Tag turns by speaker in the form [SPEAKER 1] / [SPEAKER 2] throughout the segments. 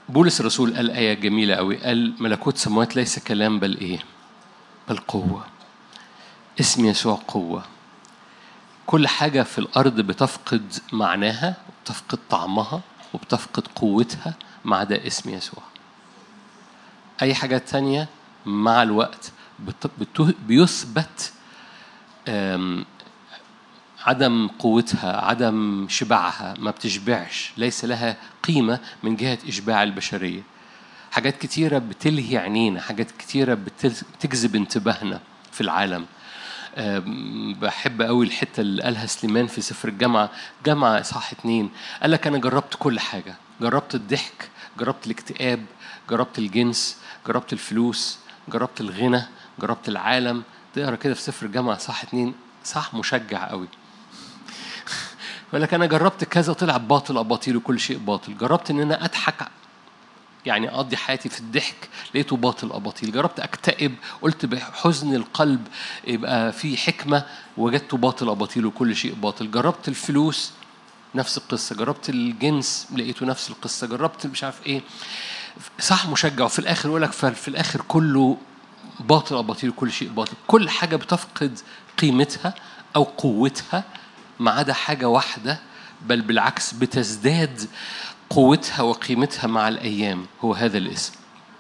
[SPEAKER 1] بولس الرسول قال آية جميلة قوي قال ملكوت السماوات ليس كلام بل إيه بل قوة اسم يسوع قوة كل حاجة في الأرض بتفقد معناها وبتفقد طعمها وبتفقد قوتها ما عدا اسم يسوع أي حاجة تانية مع الوقت بت- بت- بيثبت آم، عدم قوتها عدم شبعها ما بتشبعش ليس لها قيمة من جهة إشباع البشرية حاجات كتيرة بتلهي عينينا حاجات كتيرة بتل- بتجذب انتباهنا في العالم أم، بحب قوي الحتة اللي قالها سليمان في سفر الجامعة جامعة صح اتنين قال لك أنا جربت كل حاجة جربت الضحك جربت الاكتئاب جربت الجنس جربت الفلوس جربت الغنى جربت العالم تقرا كده في سفر الجامعة صح اتنين صح مشجع قوي يقول لك انا جربت كذا طلع باطل اباطيل وكل شيء باطل جربت ان انا اضحك يعني اقضي حياتي في الضحك لقيته باطل اباطيل جربت اكتئب قلت بحزن القلب يبقى في حكمه وجدته باطل اباطيل وكل شيء باطل جربت الفلوس نفس القصه جربت الجنس لقيته نفس القصه جربت مش عارف ايه صح مشجع وفي الاخر يقول لك في الاخر كله باطل اباطيل وكل شيء باطل كل حاجه بتفقد قيمتها او قوتها ما عدا حاجه واحده بل بالعكس بتزداد قوتها وقيمتها مع الايام هو هذا الاسم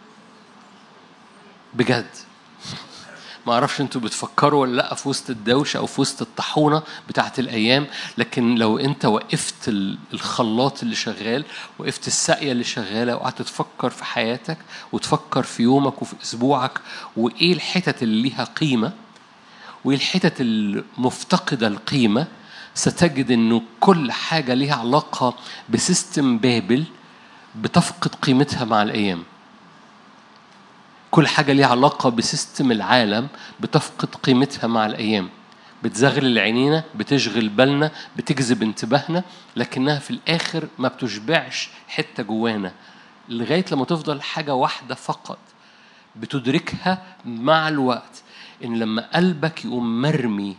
[SPEAKER 1] بجد ما اعرفش انتوا بتفكروا ولا لا في وسط الدوشه او في وسط الطاحونه بتاعت الايام لكن لو انت وقفت ال- الخلاط اللي شغال وقفت الساقيه اللي شغاله وقعدت تفكر في حياتك وتفكر في يومك وفي اسبوعك وايه الحتت اللي ليها قيمه وايه الحتت المفتقده القيمه ستجد انه كل حاجه ليها علاقه بسيستم بابل بتفقد قيمتها مع الايام كل حاجة ليها علاقة بسيستم العالم بتفقد قيمتها مع الأيام بتزغلل عينينا بتشغل بالنا بتجذب انتباهنا لكنها في الآخر ما بتشبعش حتة جوانا لغاية لما تفضل حاجة واحدة فقط بتدركها مع الوقت إن لما قلبك يقوم مرمي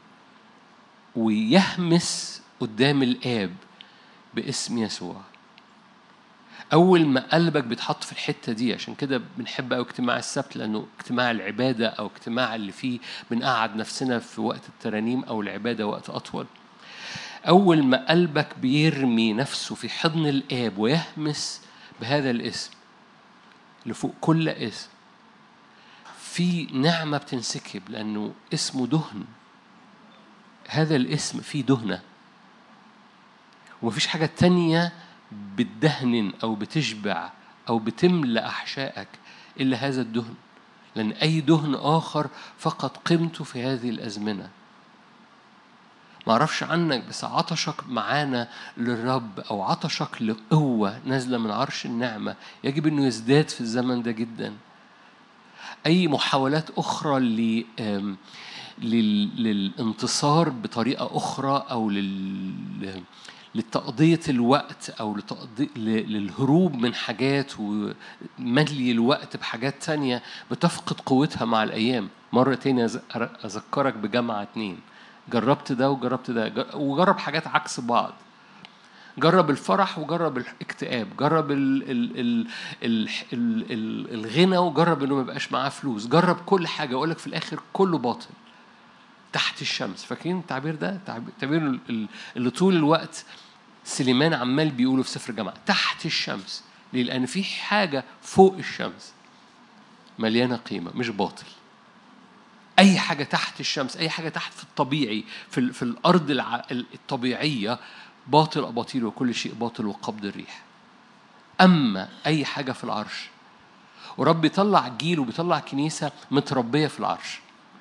[SPEAKER 1] ويهمس قدام الآب باسم يسوع اول ما قلبك بيتحط في الحته دي عشان كده بنحب قوي اجتماع السبت لانه اجتماع العباده او اجتماع اللي فيه بنقعد نفسنا في وقت الترانيم او العباده وقت اطول اول ما قلبك بيرمي نفسه في حضن الاب ويهمس بهذا الاسم اللي فوق كل اسم في نعمه بتنسكب لانه اسمه دهن هذا الاسم فيه دهنه ومفيش حاجه تانيه بتدهن أو بتشبع أو بتملأ أحشائك إلا هذا الدهن لأن أي دهن آخر فقد قيمته في هذه الأزمنة ما أعرفش عنك بس عطشك معانا للرب أو عطشك لقوة نازلة من عرش النعمة يجب أنه يزداد في الزمن ده جدا أي محاولات أخرى ل آم، لل- للانتصار بطريقة أخرى أو لل لتقضية الوقت أو لتقضي... ل- للهروب من حاجات وملي الوقت بحاجات تانية بتفقد قوتها مع الأيام مرة تانية أز- أذكرك بجامعة اتنين جربت ده وجربت ده جر- وجرب حاجات عكس بعض جرب الفرح وجرب الاكتئاب جرب ال ال ال ال ال ال الغنى وجرب انه ما يبقاش معاه فلوس جرب كل حاجه اقول لك في الاخر كله باطل تحت الشمس فاكرين التعبير ده تعبير تعبير ال- ال- اللي طول الوقت سليمان عمال بيقوله في سفر الجامعة تحت الشمس ليه؟ لأن في حاجة فوق الشمس مليانة قيمة مش باطل أي حاجة تحت الشمس أي حاجة تحت في الطبيعي في, ال- في الأرض الع- الطبيعية باطل أباطيل وكل شيء باطل وقبض الريح أما أي حاجة في العرش ورب بيطلع جيل وبيطلع كنيسة متربية في العرش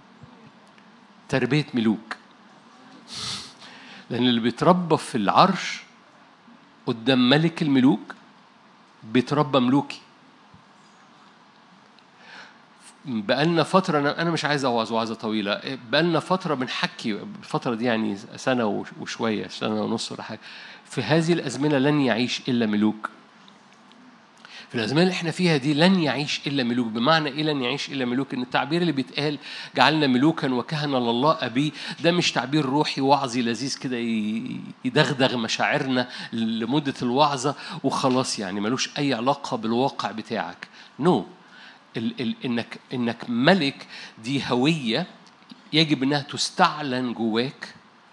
[SPEAKER 1] تربية ملوك لأن اللي بيتربى في العرش قدام ملك الملوك بيتربى ملوكي بقالنا فترة أنا أنا مش عايز أوعظ وعظة طويلة بقالنا فترة بنحكي الفترة دي يعني سنة وش- وشوية سنة ونص ولا حاجة في هذه الأزمنة لن يعيش إلا ملوك في الازمان اللي احنا فيها دي لن يعيش الا ملوك بمعنى ايه لن يعيش الا ملوك ان التعبير اللي بيتقال جعلنا ملوكا وكهنه لله ابيه ده مش تعبير روحي وعظي لذيذ كده ي- يدغدغ مشاعرنا لمده الوعظه وخلاص يعني ملوش اي علاقه بالواقع بتاعك نو no. ال ال انك انك ملك دي هويه يجب انها تستعلن جواك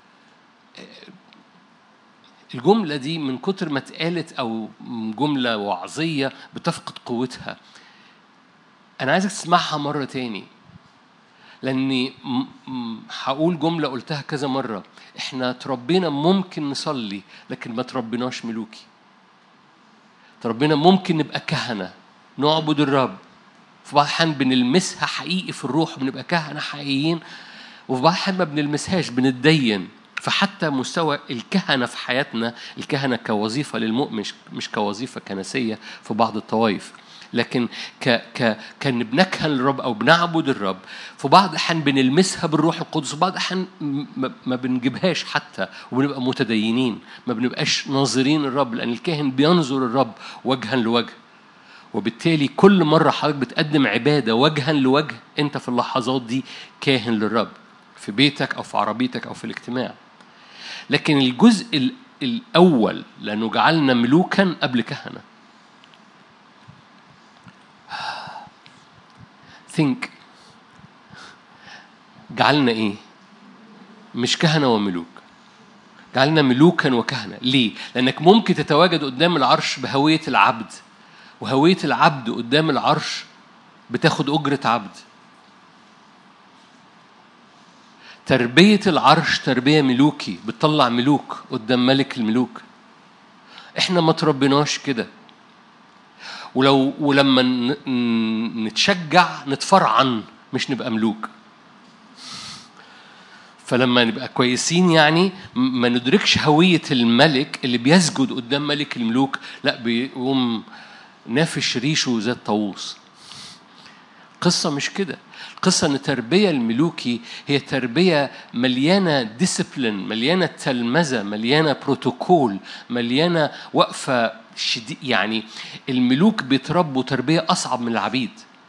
[SPEAKER 1] الجملة دي من كتر ما اتقالت أو جملة وعظية بتفقد قوتها أنا عايزك تسمعها مرة تاني لأني م- م- هقول جملة قلتها كذا مرة إحنا تربينا ممكن نصلي لكن ما تربيناش ملوكي تربينا ممكن نبقى كهنة نعبد الرب في بعض الأحيان بنلمسها حقيقي في الروح بنبقى كهنة حقيقيين وفي بعض الأحيان ما بنلمسهاش بنتدين فحتى مستوى الكهنة في حياتنا الكهنة كوظيفة للمؤمن مش- مش كوظيفة كنسية في بعض الطوائف لكن ك ك كان بنكهن للرب او بنعبد الرب في بعض الاحيان بنلمسها بالروح القدس وبعض الاحيان م- ما- ما بنجيبهاش حتى وبنبقى متدينين ما بنبقاش ناظرين الرب لان الكاهن بينظر الرب وجها لوجه وبالتالي كل مرة حضرتك بتقدم عبادة وجها لوجه أنت في اللحظات دي كاهن للرب في بيتك أو في عربيتك أو في الاجتماع لكن الجزء ال- الأول لأنه جعلنا ملوكا قبل كهنة think جعلنا إيه؟ مش كهنة وملوك جعلنا ملوكا وكهنة ليه؟ لأنك ممكن تتواجد قدام العرش بهوية العبد وهوية العبد قدام العرش بتاخد أجرة عبد تربية العرش تربية ملوكي بتطلع ملوك قدام ملك الملوك احنا ما تربيناش كده ولو ولما ن- ن- نتشجع نتفرعن مش نبقى ملوك فلما نبقى كويسين يعني م- ما ندركش هوية الملك اللي بيسجد قدام ملك الملوك لا بيقوم نافش ريشه زي الطاووس قصة مش كده القصة ان التربية الملوكي هي تربية مليانة ديسيبلين مليانة تلمذة مليانة بروتوكول مليانة وقفة شديد يعني الملوك بيتربوا تربية أصعب من العبيد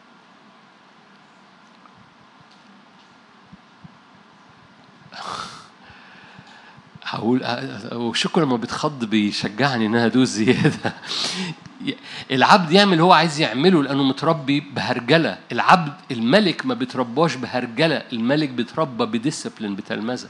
[SPEAKER 1] هقول وشكو لما بيتخض بيشجعني ان انا ادوس زياده العبد يعمل اللي هو عايز يعمله لانه متربي بهرجله العبد الملك ما بيترباش بهرجله الملك بيتربى بديسبلين بتلمذه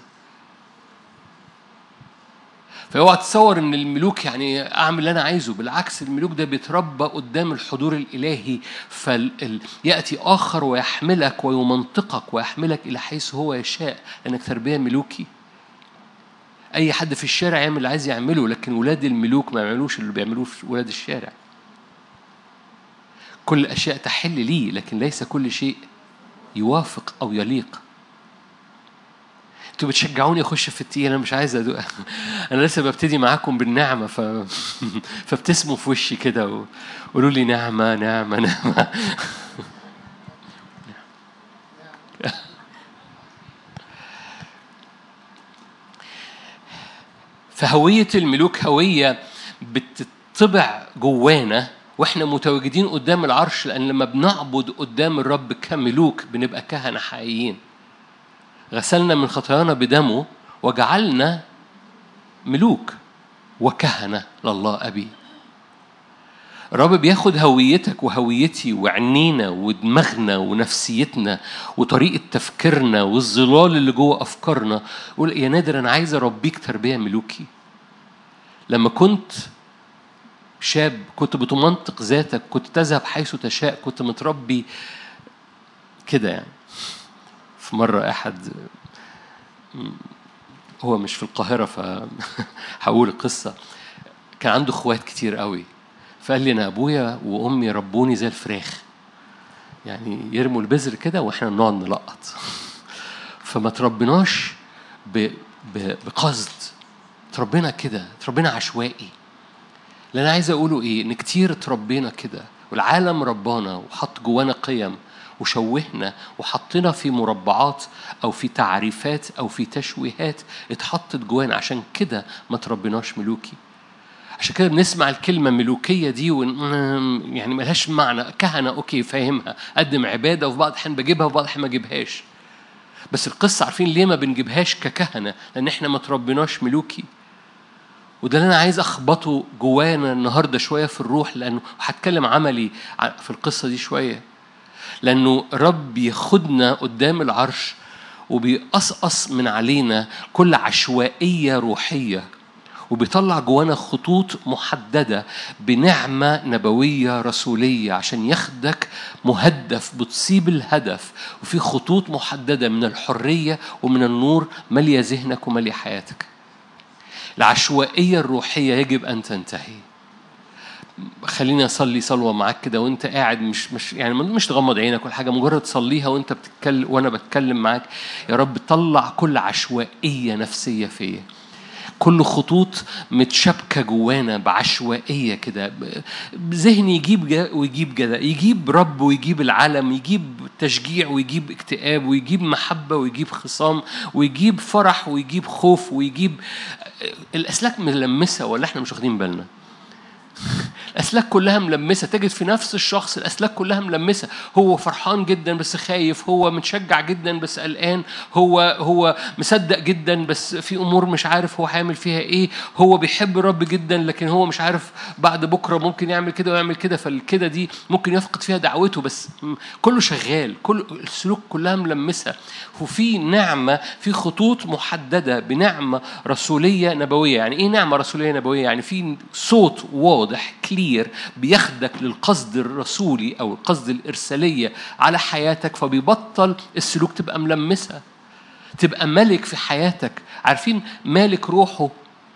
[SPEAKER 1] فاوعى تتصور ان الملوك يعني اعمل اللي انا عايزه بالعكس الملوك ده بيتربى قدام الحضور الالهي فياتي اخر ويحملك ويمنطقك ويحملك الى حيث هو يشاء لانك تربيه ملوكي اي حد في الشارع يعمل اللي عايز يعمله لكن ولاد الملوك ما يعملوش اللي بيعملوه في ولاد الشارع كل الاشياء تحل لي لكن ليس كل شيء يوافق او يليق انتوا بتشجعوني اخش في التقيل انا مش عايز أدو... انا لسه ببتدي معاكم بالنعمه ف... فابتسموا في وشي كده وقولوا لي نعمه نعمه نعمه فهوية الملوك هوية بتطبع جوانا واحنا متواجدين قدام العرش لان لما بنعبد قدام الرب كملوك بنبقى كهنة حقيقيين غسلنا من خطايانا بدمه وجعلنا ملوك وكهنة لله أبي الرب بياخد هويتك وهويتي وعنينا ودماغنا ونفسيتنا وطريقة تفكيرنا والظلال اللي جوه أفكارنا يقول يا نادر أنا عايز أربيك تربية ملوكي لما كنت شاب كنت بتمنطق ذاتك كنت تذهب حيث تشاء كنت متربي كده يعني في مرة أحد هو مش في القاهرة فهقول القصة كان عنده اخوات كتير قوي فقال لي انا ابويا وامي ربوني زي الفراخ يعني يرموا البذر كده واحنا نقعد نلقط فما تربيناش ب... ب... بقصد تربينا كده تربينا عشوائي اللي انا عايز اقوله ايه ان كتير تربينا كده والعالم ربانا وحط جوانا قيم وشوهنا وحطنا في مربعات او في تعريفات او في تشويهات اتحطت جوانا عشان كده ما تربيناش ملوكي عشان كده بنسمع الكلمة ملوكية دي ون... يعني ملهاش معنى كهنة أوكي فاهمها قدم عبادة وفي بعض الأحيان بجيبها وفي بعض الأحيان ما أجيبهاش بس القصة عارفين ليه ما بنجيبهاش ككهنة لأن إحنا ما تربيناش ملوكي وده اللي أنا عايز أخبطه جوانا النهاردة شوية في الروح لأنه هتكلم عملي في القصة دي شوية لأنه رب ياخدنا قدام العرش وبيقصقص من علينا كل عشوائية روحية وبيطلع جوانا خطوط محددة بنعمة نبوية رسولية عشان ياخدك مهدف بتصيب الهدف وفي خطوط محددة من الحرية ومن النور مالية ذهنك ومالية حياتك العشوائية الروحية يجب أن تنتهي خليني اصلي صلوه معاك كده وانت قاعد مش مش يعني مش تغمض عينك ولا حاجه مجرد تصليها وانت بتتكلم وانا بتكلم معاك يا رب طلع كل عشوائيه نفسيه فيا كل خطوط متشابكه جوانا بعشوائيه كده ذهني يجيب ويجيب جدا يجيب رب ويجيب العالم يجيب تشجيع ويجيب اكتئاب ويجيب محبه ويجيب خصام ويجيب فرح ويجيب خوف ويجيب الاسلاك ملمسه ولا احنا مش واخدين بالنا الاسلاك كلها ملمسه تجد في نفس الشخص الاسلاك كلها ملمسه هو فرحان جدا بس خايف هو متشجع جدا بس قلقان هو هو مصدق جدا بس في امور مش عارف هو هيعمل فيها ايه هو بيحب الرب جدا لكن هو مش عارف بعد بكره ممكن يعمل كده ويعمل كده فالكده دي ممكن يفقد فيها دعوته بس كله شغال كل السلوك كلها ملمسه وفي نعمه في خطوط محدده بنعمه رسوليه نبويه يعني ايه نعمه رسوليه نبويه يعني في صوت واضح كلير بياخدك للقصد الرسولي او القصد الارساليه على حياتك فبيبطل السلوك تبقى ملمسه تبقى ملك في حياتك عارفين مالك روحه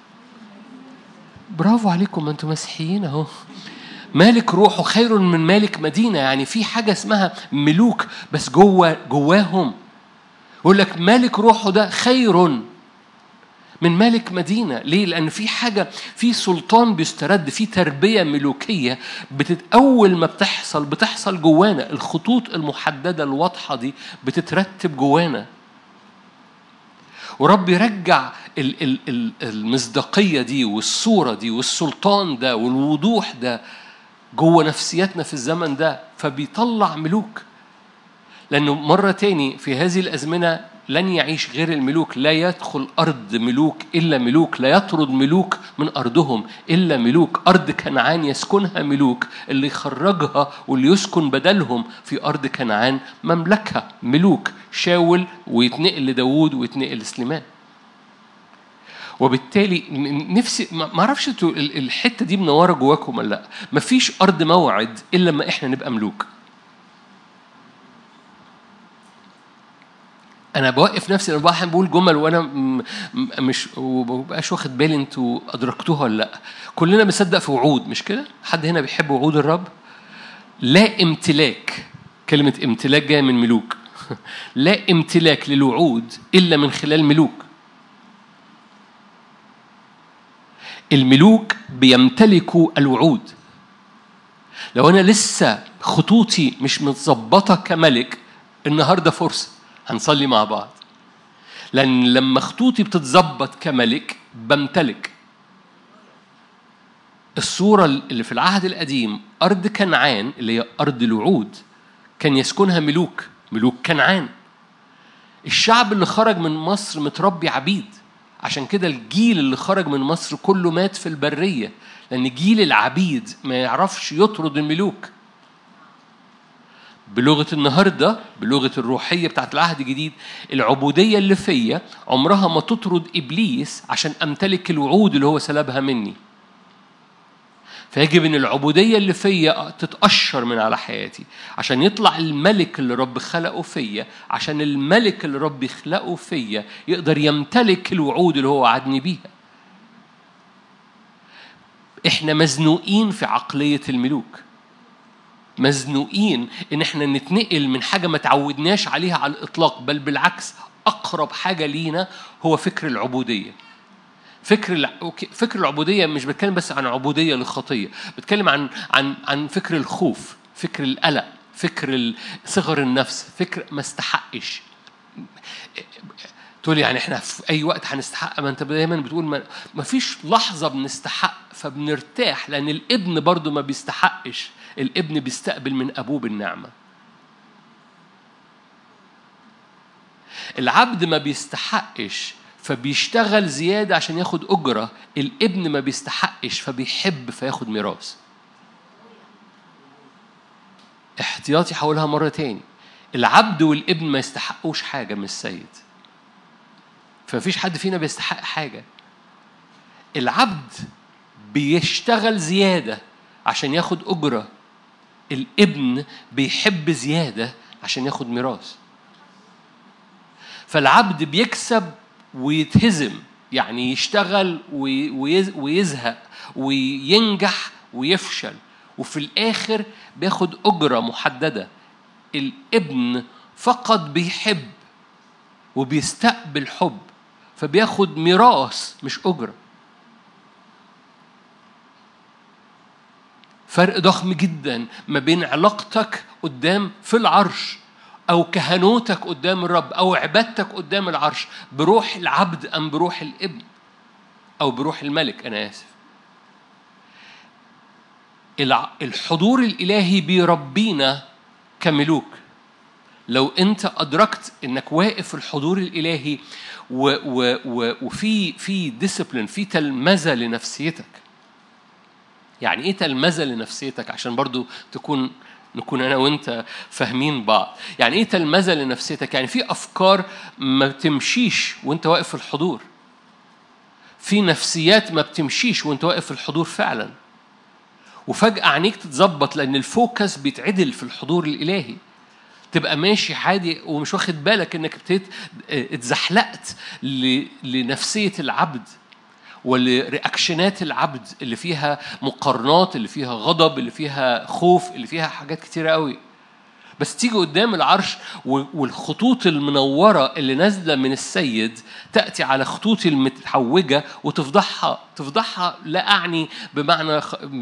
[SPEAKER 1] برافو عليكم ما انتم مسيحيين اهو مالك روحه خير من مالك مدينه يعني في حاجه اسمها ملوك بس جوه جواهم يقول لك مالك روحه ده خير من ملك مدينة ليه؟ لأن في حاجة في سلطان بيسترد في تربية ملوكية بتت أول ما بتحصل بتحصل جوانا الخطوط المحددة الواضحة دي بتترتب جوانا ورب يرجع ال- ال- ال- المصداقية دي والصورة دي والسلطان ده والوضوح ده جوه نفسياتنا في الزمن ده فبيطلع ملوك لأنه مرة تاني في هذه الأزمنة لن يعيش غير الملوك لا يدخل أرض ملوك إلا ملوك لا يطرد ملوك من أرضهم إلا ملوك أرض كنعان يسكنها ملوك اللي يخرجها واللي يسكن بدلهم في أرض كنعان مملكة ملوك شاول ويتنقل لداوود ويتنقل لسليمان وبالتالي نفسي ما اعرفش انتوا الحته دي منوره جواكم ولا لا مفيش ارض موعد الا لما احنا نبقى ملوك انا بوقف نفسي انا بحب بقول جمل وانا م- م- مش ومبقاش واخد بالي انتوا ادركتوها ولا لا كلنا بنصدق في وعود مش كده حد هنا بيحب وعود الرب لا امتلاك كلمه امتلاك جايه من ملوك لا امتلاك للوعود الا من خلال ملوك الملوك بيمتلكوا الوعود لو انا لسه خطوطي مش متظبطه كملك النهارده فرصه هنصلي مع بعض لان لما خطوطي بتتظبط كملك بمتلك الصورة اللي في العهد القديم أرض كنعان اللي هي أرض الوعود كان يسكنها ملوك ملوك كنعان الشعب اللي خرج من مصر متربي عبيد عشان كده الجيل اللي خرج من مصر كله مات في البرية لأن جيل العبيد ما يعرفش يطرد الملوك بلغة النهاردة بلغة الروحية بتاعت العهد الجديد العبودية اللي فيا عمرها ما تطرد إبليس عشان أمتلك الوعود اللي هو سلبها مني فيجب ان العبوديه اللي فيا تتقشر من على حياتي عشان يطلع الملك اللي رب خلقه فيا عشان الملك اللي رب يخلقه فيا يقدر يمتلك الوعود اللي هو وعدني بيها احنا مزنوقين في عقليه الملوك مزنوقين ان احنا نتنقل من حاجه ما تعودناش عليها على الاطلاق بل بالعكس اقرب حاجه لينا هو فكر العبوديه فكر الع... أوكي. فكر العبوديه مش بتكلم بس عن عبوديه للخطيه بتكلم عن عن عن فكر الخوف فكر القلق فكر صغر النفس فكر ما استحقش تقول يعني احنا في اي وقت هنستحق ما انت دايما بتقول ما, ما فيش لحظه بنستحق فبنرتاح لان الابن برضو ما بيستحقش الابن بيستقبل من ابوه بالنعمه العبد ما بيستحقش فبيشتغل زيادة عشان ياخد أجرة الابن ما بيستحقش فبيحب فياخد ميراث احتياطي هقولها مرة تاني العبد والابن ما يستحقوش حاجة من السيد فمفيش حد فينا بيستحق حاجة العبد بيشتغل زيادة عشان ياخد أجرة الابن بيحب زيادة عشان ياخد ميراث فالعبد بيكسب ويتهزم يعني يشتغل ويزهق وينجح ويفشل وفي الآخر بياخد أجرة محددة الابن فقط بيحب وبيستقبل حب فبياخد ميراث مش أجرة فرق ضخم جدا ما بين علاقتك قدام في العرش أو كهنوتك قدام الرب أو عبادتك قدام العرش بروح العبد أم بروح الابن أو بروح الملك أنا آسف الحضور الإلهي بيربينا كملوك لو أنت أدركت إنك واقف في الحضور الإلهي و و و وفي في ديسيبلين في تلمذة لنفسيتك يعني إيه تلمذة لنفسيتك عشان برضو تكون نكون انا وانت فاهمين بعض يعني ايه تلمذه لنفسيتك يعني في افكار ما بتمشيش وانت واقف في الحضور في نفسيات ما بتمشيش وانت واقف في الحضور فعلا وفجأة عينيك تتظبط لأن الفوكس بيتعدل في الحضور الإلهي تبقى ماشي عادي ومش واخد بالك انك ابتديت اتزحلقت لنفسية العبد ولرياكشنات العبد اللي فيها مقارنات اللي فيها غضب اللي فيها خوف اللي فيها حاجات كتيرة قوي بس تيجي قدام العرش والخطوط المنورة اللي نازلة من السيد تأتي على خطوط المتحوجة وتفضحها تفضحها لا أعني بمعنى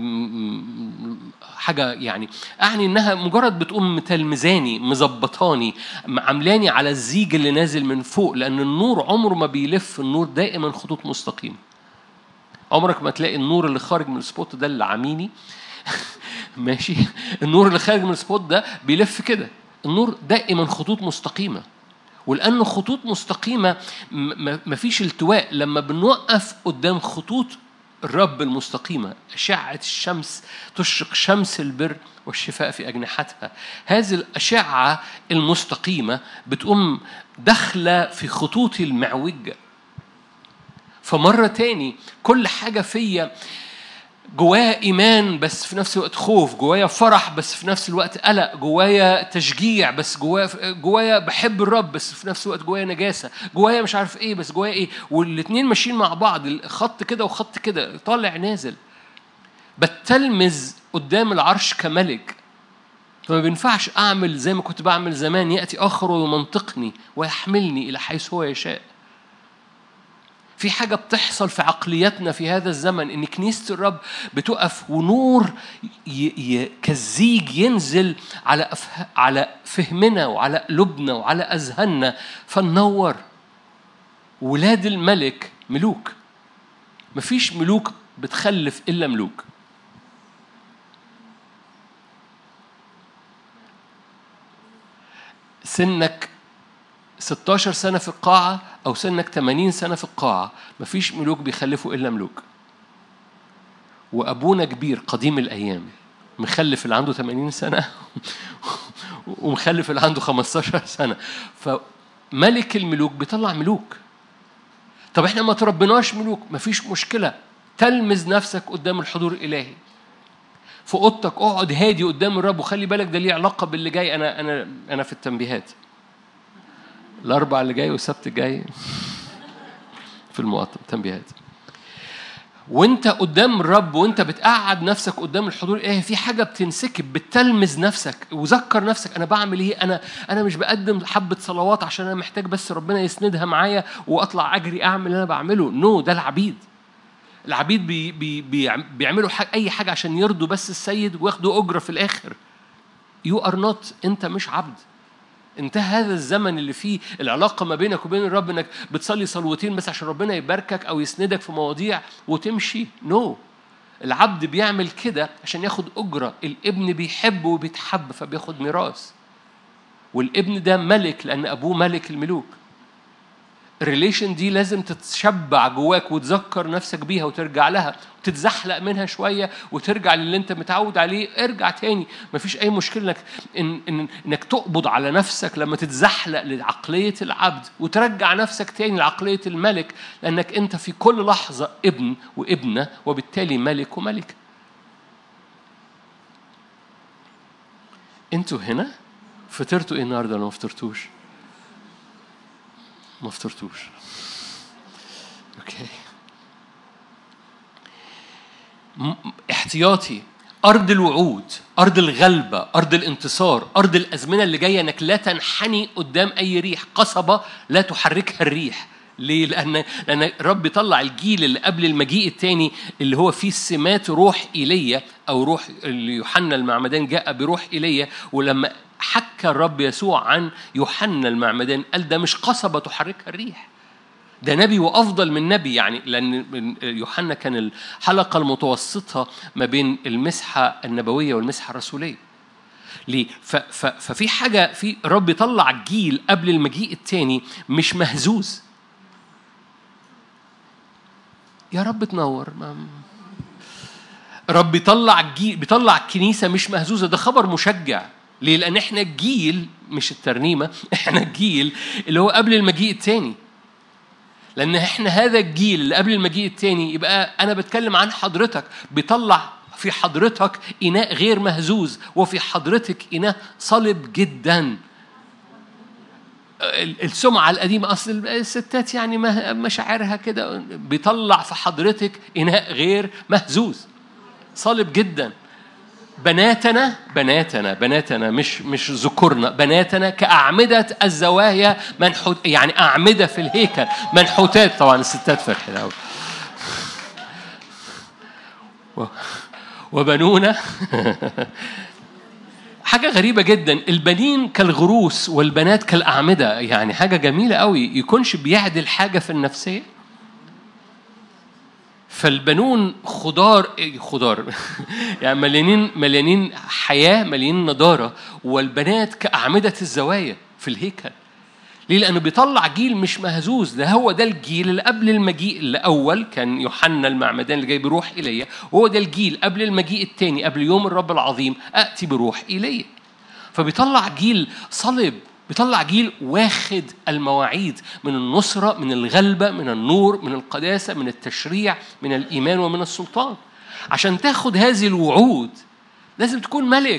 [SPEAKER 1] حاجة يعني أعني إنها مجرد بتقوم متلمزاني مظبطاني عاملاني على الزيج اللي نازل من فوق لأن النور عمره ما بيلف النور دائما خطوط مستقيمة عمرك ما تلاقي النور اللي خارج من السبوت ده اللي عميني ماشي النور اللي خارج من السبوت ده بيلف كده النور دائما خطوط مستقيمه ولأنه خطوط مستقيمة مفيش التواء لما بنوقف قدام خطوط الرب المستقيمة أشعة الشمس تشرق شمس البر والشفاء في أجنحتها هذه الأشعة المستقيمة بتقوم داخلة في خطوطي المعوجة فمرة تاني كل حاجة فيا جوايا إيمان بس في نفس الوقت خوف جوايا فرح بس في نفس الوقت قلق جوايا تشجيع بس جوايا جوايا بحب الرب بس في نفس الوقت جوايا نجاسة جوايا مش عارف إيه بس جوايا إيه والاتنين ماشيين مع بعض خط كده وخط كده طالع نازل بتلمذ قدام العرش كملك فما بينفعش أعمل زي ما كنت بعمل زمان يأتي آخر ويمنطقني ويحملني إلى حيث هو يشاء في حاجة بتحصل في عقليتنا في هذا الزمن إن كنيسة الرب بتقف ونور كالزيج ينزل على أفه... على فهمنا وعلى قلوبنا وعلى أذهاننا فننور ولاد الملك ملوك مفيش ملوك بتخلف إلا ملوك سنك 16 سنة في القاعة أو سنك 80 سنة في القاعة مفيش ملوك بيخلفوا إلا ملوك وأبونا كبير قديم الأيام مخلف اللي عنده 80 سنة ومخلف اللي عنده 15 سنة فملك الملوك بيطلع ملوك طب احنا ما تربناش ملوك مفيش مشكلة تلمز نفسك قدام الحضور الإلهي في اوضتك اقعد هادي قدام الرب وخلي بالك ده ليه علاقه باللي جاي انا انا انا في التنبيهات الأربع اللي جاي والسبت الجاي في المقطم تنبيهات وانت قدام الرب وانت بتقعد نفسك قدام الحضور ايه في حاجه بتنسكب بتلمز نفسك وذكر نفسك انا بعمل ايه انا انا مش بقدم حبه صلوات عشان انا محتاج بس ربنا يسندها معايا واطلع اجري اعمل اللي انا بعمله نو no, ده العبيد العبيد بي بي بي بيعملوا حاجة اي حاجه عشان يرضوا بس السيد وياخدوا اجره في الاخر يو ار نوت انت مش عبد انتهى هذا الزمن اللي فيه العلاقة ما بينك وبين الرب انك بتصلي صلوتين بس عشان ربنا يباركك او يسندك في مواضيع وتمشي نو no. العبد بيعمل كده عشان ياخد أجرة الابن بيحب وبيتحب فبياخد ميراث والابن ده ملك لأن أبوه ملك الملوك الريليشن دي لازم تتشبع جواك وتذكر نفسك بيها وترجع لها وتتزحلق منها شويه وترجع للي انت متعود عليه ارجع تاني مفيش اي مشكله انك إن إن انك تقبض على نفسك لما تتزحلق لعقليه العبد وترجع نفسك تاني لعقليه الملك لانك انت في كل لحظه ابن وابنه وبالتالي ملك وملكه انتوا هنا فطرتوا ايه النهارده ولا ما فطرتوش؟ ما فطرتوش اوكي احتياطي أرض الوعود أرض الغلبة أرض الانتصار أرض الأزمنة اللي جاية أنك لا تنحني قدام أي ريح قصبة لا تحركها الريح ليه؟ لأن لأن الرب بيطلع الجيل اللي قبل المجيء الثاني اللي هو فيه سمات روح إيليا أو روح يوحنا المعمدان جاء بروح إيليا ولما حكى الرب يسوع عن يوحنا المعمدان قال ده مش قصبة تحركها الريح ده نبي وافضل من نبي يعني لان يوحنا كان الحلقه المتوسطه ما بين المسحه النبويه والمسحه الرسوليه ليه؟ ففي حاجه في رب يطلع جيل قبل المجيء الثاني مش مهزوز يا رب تنور ما رب بيطلع جيل بيطلع كنيسه مش مهزوزه ده خبر مشجع ليه؟ لأن احنا الجيل مش الترنيمة احنا الجيل اللي هو قبل المجيء الثاني لأن احنا هذا الجيل اللي قبل المجيء الثاني يبقى أنا بتكلم عن حضرتك بيطلع في حضرتك إناء غير مهزوز وفي حضرتك إناء صلب جدا السمعة القديمة أصل الستات يعني مشاعرها كده بيطلع في حضرتك إناء غير مهزوز صلب جدا بناتنا بناتنا بناتنا مش مش ذكورنا بناتنا كأعمدة الزوايا منحوت يعني أعمدة في الهيكل منحوتات طبعا الستات فرحة قوي وبنونا حاجة غريبة جدا البنين كالغروس والبنات كالأعمدة يعني حاجة جميلة قوي يكونش بيعدل حاجة في النفسية فالبنون خضار إيه خضار يعني مليانين مليانين حياه مليانين نضاره والبنات كأعمدة الزوايا في الهيكل ليه؟ لأنه بيطلع جيل مش مهزوز ده هو ده الجيل اللي قبل المجيء الأول كان يوحنا المعمدان اللي جاي بروح إيليا وهو ده الجيل قبل المجيء الثاني قبل يوم الرب العظيم أتي بروح إيليا فبيطلع جيل صلب بيطلع جيل واخد المواعيد من النصرة من الغلبة من النور من القداسة من التشريع من الإيمان ومن السلطان عشان تاخد هذه الوعود لازم تكون ملك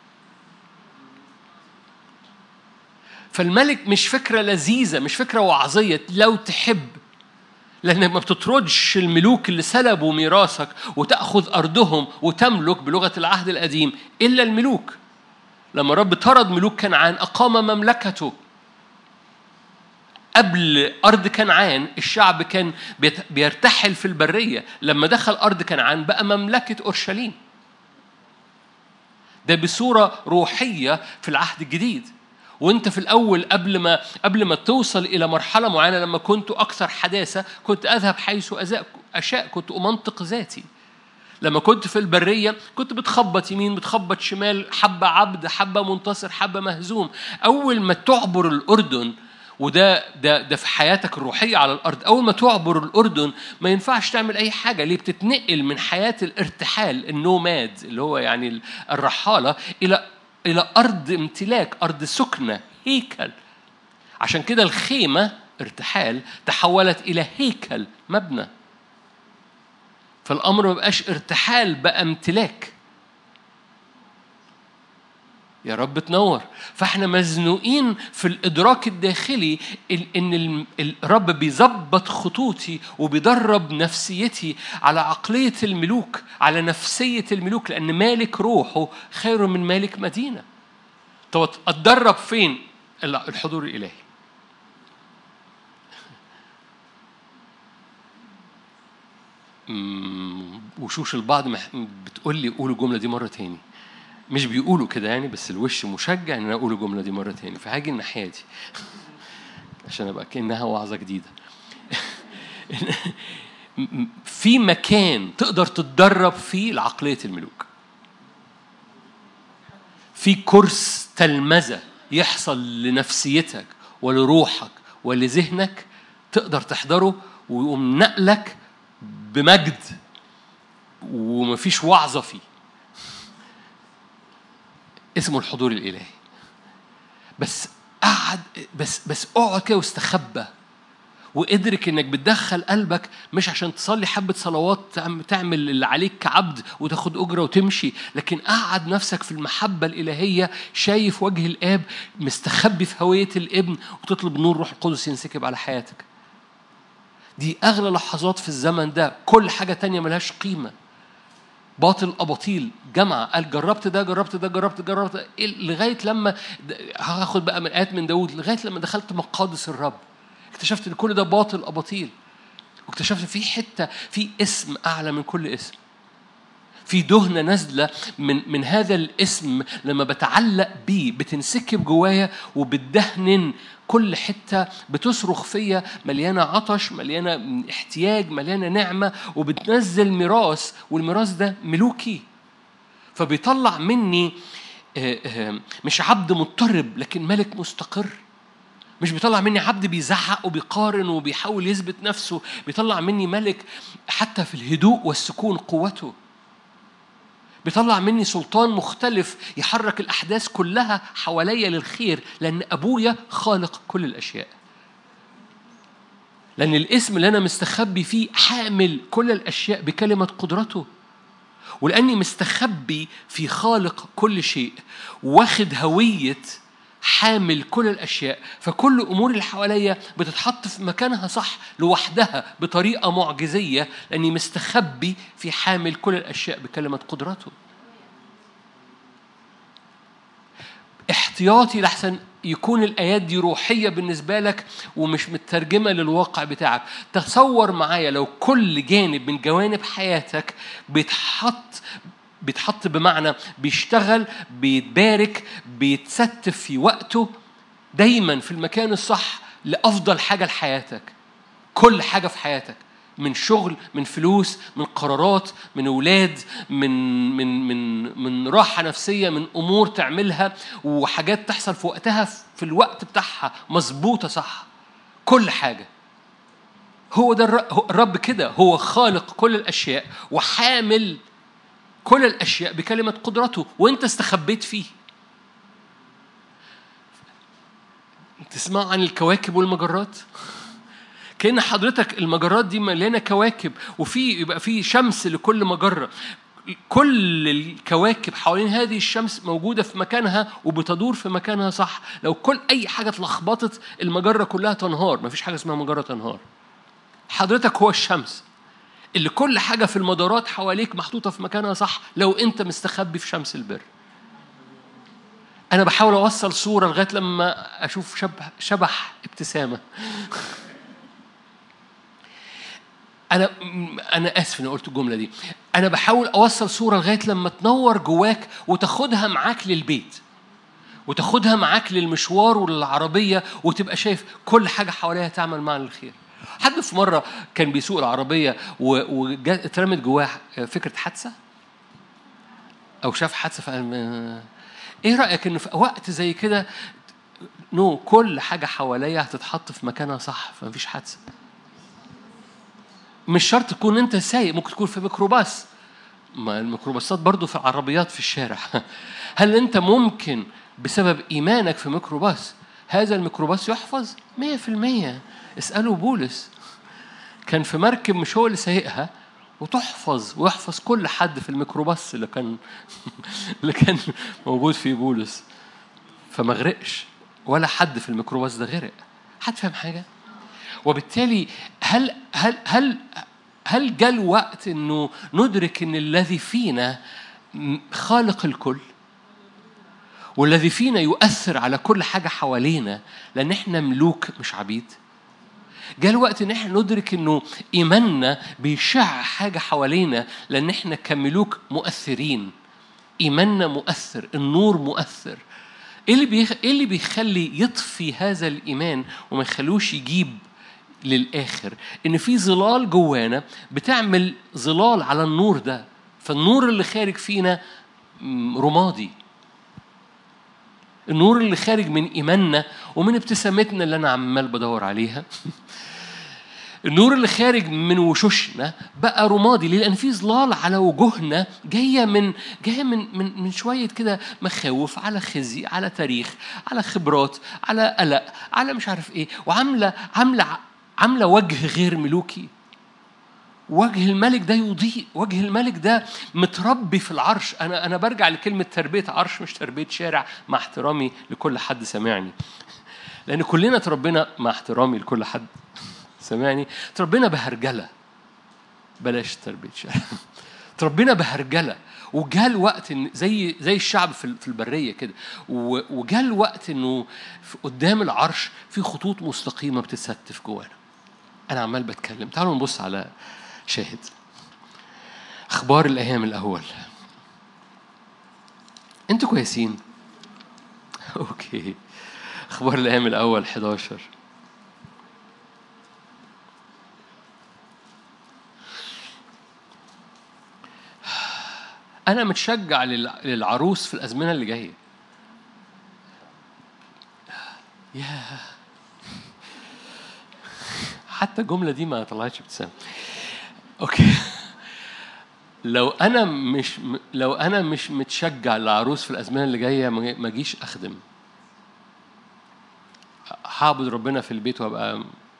[SPEAKER 1] فالملك مش فكرة لذيذة مش فكرة وعظية لو تحب لأنك ما بتطردش الملوك اللي سلبوا ميراثك وتأخذ أرضهم وتملك بلغة العهد القديم إلا الملوك لما رب طرد ملوك كنعان أقام مملكته قبل أرض كنعان الشعب كان بيرتحل في البرية لما دخل أرض كنعان بقى مملكة أورشليم ده بصورة روحية في العهد الجديد وانت في الاول قبل ما قبل ما توصل الى مرحله معينه لما كنت اكثر حداثه كنت اذهب حيث اشاء كنت امنطق ذاتي لما كنت في البرية كنت بتخبط يمين بتخبط شمال حبة عبد حبة منتصر حبة مهزوم أول ما تعبر الأردن وده ده ده في حياتك الروحية على الأرض أول ما تعبر الأردن ما ينفعش تعمل أي حاجة ليه بتتنقل من حياة الارتحال النوماد اللي هو يعني الرحالة إلى إلى أرض امتلاك أرض سكنة هيكل عشان كده الخيمة ارتحال تحولت إلى هيكل مبنى فالأمر ما بقاش ارتحال بقى امتلاك يا رب تنور فاحنا مزنوقين في الادراك الداخلي ان الرب بيظبط خطوطي وبيدرب نفسيتي على عقليه الملوك على نفسيه الملوك لان مالك روحه خير من مالك مدينه طب اتدرب فين الحضور الالهي وشوش البعض بتقول لي قولوا الجمله دي مره تاني مش بيقولوا كده يعني بس الوش مشجع ان انا اقول الجمله دي مره تاني فهاجي الناحيه دي عشان ابقى كانها وعظه جديده في مكان تقدر تتدرب فيه لعقليه الملوك في كورس تلمذه يحصل لنفسيتك ولروحك ولذهنك تقدر تحضره ويقوم نقلك بمجد ومفيش وعظه فيه اسمه الحضور الالهي بس قعد بس بس اقعد كده واستخبى وادرك انك بتدخل قلبك مش عشان تصلي حبه صلوات تعمل اللي عليك كعبد وتاخد اجره وتمشي لكن قعد نفسك في المحبه الالهيه شايف وجه الاب مستخبي في هويه الابن وتطلب نور روح القدس ينسكب على حياتك دي اغلى لحظات في الزمن ده كل حاجه تانية ملهاش قيمه باطل اباطيل جمع قال جربت ده جربت ده جربت جربت لغايه لما هاخد بقى من ايات من داود لغايه لما دخلت مقادس الرب اكتشفت ان كل ده باطل اباطيل واكتشفت في حته في اسم اعلى من كل اسم في دهنه نازله من من هذا الاسم لما بتعلق بيه بتنسكب جوايا وبتدهن كل حته بتصرخ فيا مليانه عطش مليانه احتياج مليانه نعمه وبتنزل ميراث والميراث ده ملوكي فبيطلع مني مش عبد مضطرب لكن ملك مستقر مش بيطلع مني عبد بيزعق وبيقارن وبيحاول يثبت نفسه بيطلع مني ملك حتى في الهدوء والسكون قوته بيطلع مني سلطان مختلف يحرك الأحداث كلها حواليا للخير لأن أبويا خالق كل الأشياء لأن الاسم اللي أنا مستخبي فيه حامل كل الأشياء بكلمة قدرته ولأني مستخبي في خالق كل شيء واخد هوية حامل كل الاشياء فكل امور اللي حواليا بتتحط في مكانها صح لوحدها بطريقه معجزيه لاني مستخبي في حامل كل الاشياء بكلمه قدرته احتياطي لحسن يكون الآيات دي روحية بالنسبة لك ومش مترجمة للواقع بتاعك تصور معايا لو كل جانب من جوانب حياتك بيتحط بيتحط بمعنى بيشتغل بيتبارك بيتستف في وقته دايما في المكان الصح لأفضل حاجة لحياتك كل حاجة في حياتك من شغل من فلوس من قرارات من اولاد من من من من راحه نفسيه من امور تعملها وحاجات تحصل في وقتها في الوقت بتاعها مظبوطه صح كل حاجه هو ده الرب كده هو خالق كل الاشياء وحامل كل الاشياء بكلمه قدرته وانت استخبيت فيه تسمع عن الكواكب والمجرات كأن حضرتك المجرات دي مليانة كواكب وفي يبقى في شمس لكل مجرة كل الكواكب حوالين هذه الشمس موجودة في مكانها وبتدور في مكانها صح لو كل أي حاجة اتلخبطت المجرة كلها تنهار مفيش حاجة اسمها مجرة تنهار حضرتك هو الشمس اللي كل حاجة في المدارات حواليك محطوطة في مكانها صح لو أنت مستخبي في شمس البر أنا بحاول أوصل صورة لغاية لما أشوف شبح, شبح ابتسامة أنا أنا آسف إني قلت الجملة دي أنا بحاول أوصل صورة لغاية لما تنور جواك وتاخدها معاك للبيت وتاخدها معاك للمشوار وللعربية وتبقى شايف كل حاجة حواليها تعمل معنا الخير حد في مرة كان بيسوق العربية واترمت جواه فكرة حادثة أو شاف حادثة فقال إيه رأيك إن في وقت زي كده نو كل حاجة حواليا هتتحط في مكانها صح فمفيش حادثة مش شرط تكون أنت سايق ممكن تكون في ميكروباص ما الميكروباصات برضو في العربيات في الشارع هل أنت ممكن بسبب إيمانك في ميكروباص هذا الميكروباص يحفظ 100% اسألوا بولس كان في مركب مش هو اللي سايقها وتحفظ ويحفظ كل حد في الميكروباص اللي كان اللي كان موجود فيه بولس فما غرقش ولا حد في الميكروباص ده غرق حد فاهم حاجه وبالتالي هل هل هل هل جاء الوقت انه ندرك ان الذي فينا خالق الكل والذي فينا يؤثر على كل حاجه حوالينا لان احنا ملوك مش عبيد جاء الوقت ان احنا ندرك انه ايماننا بيشع حاجه حوالينا لان احنا كملوك مؤثرين إيماننا مؤثر النور مؤثر إيه اللي بيخ... إيه اللي بيخلي يطفي هذا الإيمان وما يخلوش يجيب للآخر إن في ظلال جوانا بتعمل ظلال على النور ده فالنور اللي خارج فينا رمادي النور اللي خارج من إيماننا ومن ابتسامتنا اللي أنا عمال بدور عليها النور اللي خارج من وشوشنا بقى رمادي ليه؟ لأن في ظلال على وجوهنا جاية من جاية من من من شوية كده مخاوف على خزي على تاريخ على خبرات على قلق على مش عارف إيه وعاملة عاملة عاملة وجه غير ملوكي وجه الملك ده يضيء وجه الملك ده متربي في العرش انا انا برجع لكلمه تربيه عرش مش تربيه شارع مع احترامي لكل حد سمعني لان كلنا تربينا مع احترامي لكل حد سمعني تربينا بهرجله بلاش تربيه شارع تربينا بهرجله وجاء الوقت إن زي زي الشعب في في البريه كده وجاء الوقت انه قدام العرش في خطوط مستقيمه بتتستف جوانا انا عمال بتكلم تعالوا نبص على شاهد اخبار الايام الاول انتوا كويسين اوكي اخبار الايام الاول 11 أنا متشجع للعروس في الأزمنة اللي جاية. يا حتى الجملة دي ما طلعتش ابتسامة. أوكي. لو أنا مش لو أنا مش متشجع للعروس في الأزمنة اللي جاية ما أجيش أخدم. هعبد ربنا في البيت وأبقى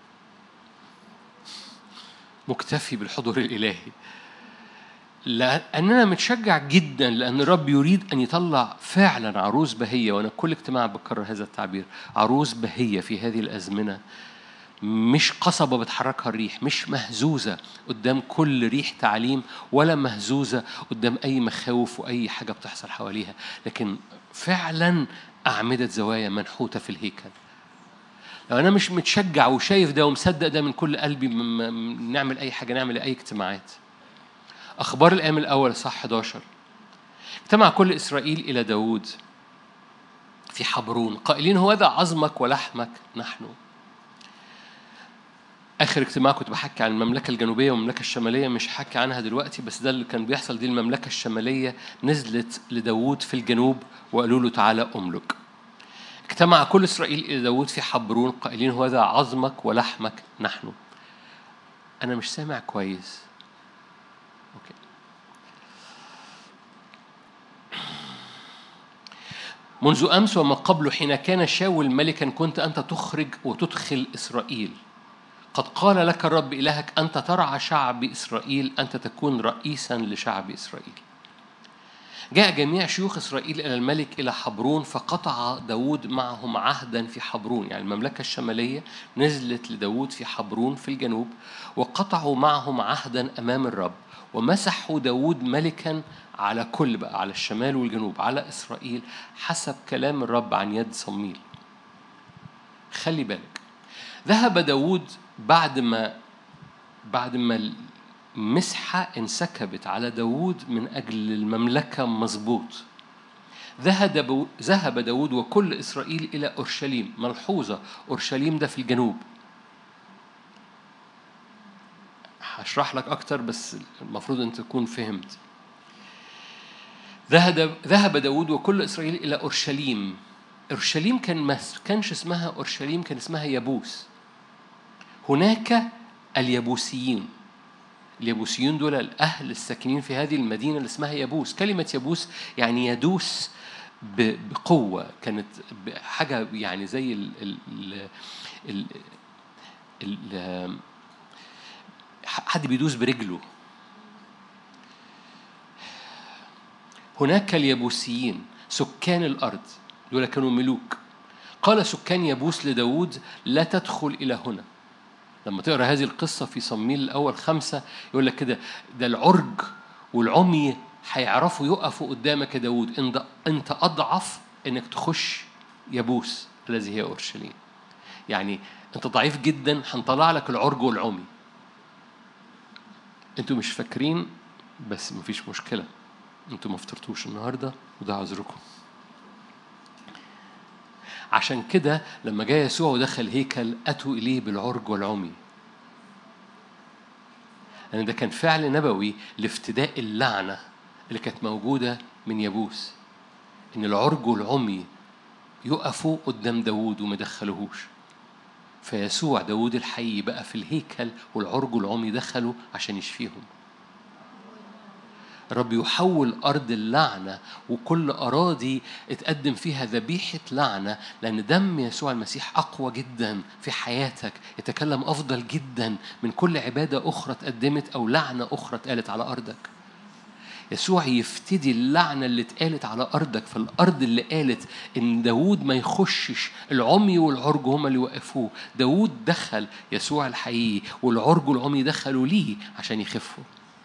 [SPEAKER 1] مكتفي بالحضور الإلهي. لأننا متشجع جدا لأن الرب يريد أن يطلع فعلا عروس بهية وأنا كل اجتماع بكرر هذا التعبير عروس بهية في هذه الأزمنة مش قصبة بتحركها الريح مش مهزوزة قدام كل ريح تعليم ولا مهزوزة قدام أي مخاوف وأي حاجة بتحصل حواليها لكن فعلا أعمدة زوايا منحوتة في الهيكل لو أنا مش متشجع وشايف ده ومصدق ده من كل قلبي نعمل أي حاجة نعمل أي اجتماعات أخبار الأيام الأول صح 11 اجتمع كل إسرائيل إلى داود في حبرون قائلين هو ذا عظمك ولحمك نحن آخر اجتماع كنت بحكي عن المملكة الجنوبية والمملكة الشمالية مش هحكي عنها دلوقتي بس ده اللي كان بيحصل دي المملكة الشمالية نزلت لداود في الجنوب وقالوا له تعالى أملك اجتمع كل إسرائيل إلى داود في حبرون قائلين هو ذا عظمك ولحمك نحن أنا مش سامع كويس منذ أمس وما قبل حين كان شاول ملكا كنت أنت تخرج وتدخل إسرائيل قد قال لك الرب إلهك أنت ترعى شعب إسرائيل أنت تكون رئيسا لشعب إسرائيل جاء جميع شيوخ إسرائيل إلى الملك إلى حبرون فقطع داود معهم عهدا في حبرون يعني المملكة الشمالية نزلت لداود في حبرون في الجنوب وقطعوا معهم عهدا أمام الرب ومسحوا داود ملكا على كل بقى على الشمال والجنوب على إسرائيل حسب كلام الرب عن يد صميل خلي بالك ذهب داود بعد ما بعد ما المسحة انسكبت على داود من أجل المملكة مظبوط ذهب ذهب داود وكل إسرائيل إلى أورشليم ملحوظة أورشليم ده في الجنوب هشرح لك أكتر بس المفروض أن تكون فهمت ذهب ذهب داود وكل إسرائيل إلى أورشليم أورشليم كان ما كانش اسمها أورشليم كان اسمها يبوس هناك اليبوسيين اليبوسيين دول الأهل الساكنين في هذه المدينة اللي اسمها يبوس كلمة يبوس يعني يدوس بقوة كانت حاجة يعني زي ال ال ال ال حد بيدوس برجله هناك اليبوسيين سكان الأرض دول كانوا ملوك قال سكان يبوس لداود لا تدخل إلى هنا لما تقرا هذه القصة في صميل الأول خمسة يقول لك كده ده العرج والعمي هيعرفوا يقفوا قدامك يا داود أنت أضعف إنك تخش يبوس الذي هي أورشليم يعني أنت ضعيف جدا هنطلع لك العرج والعمي أنتوا مش فاكرين بس مفيش مشكلة انتوا ما فطرتوش النهارده وده عذركم عشان كده لما جاء يسوع ودخل هيكل اتوا اليه بالعرج والعمي لان ده كان فعل نبوي لافتداء اللعنه اللي كانت موجوده من يبوس ان العرج والعمي يقفوا قدام داوود وما يدخلوهوش فيسوع داوود الحي بقى في الهيكل والعرج والعمي دخلوا عشان يشفيهم رب يحول أرض اللعنة وكل أراضي اتقدم فيها ذبيحة لعنة لأن دم يسوع المسيح أقوى جدا في حياتك يتكلم أفضل جدا من كل عبادة أخرى اتقدمت أو لعنة أخرى اتقالت على أرضك يسوع يفتدي اللعنة اللي اتقالت على أرضك فالأرض اللي قالت إن داوود ما يخشش العمي والعرج هما اللي وقفوه داوود دخل يسوع الحقيقي والعرج والعمي دخلوا ليه عشان يخفوا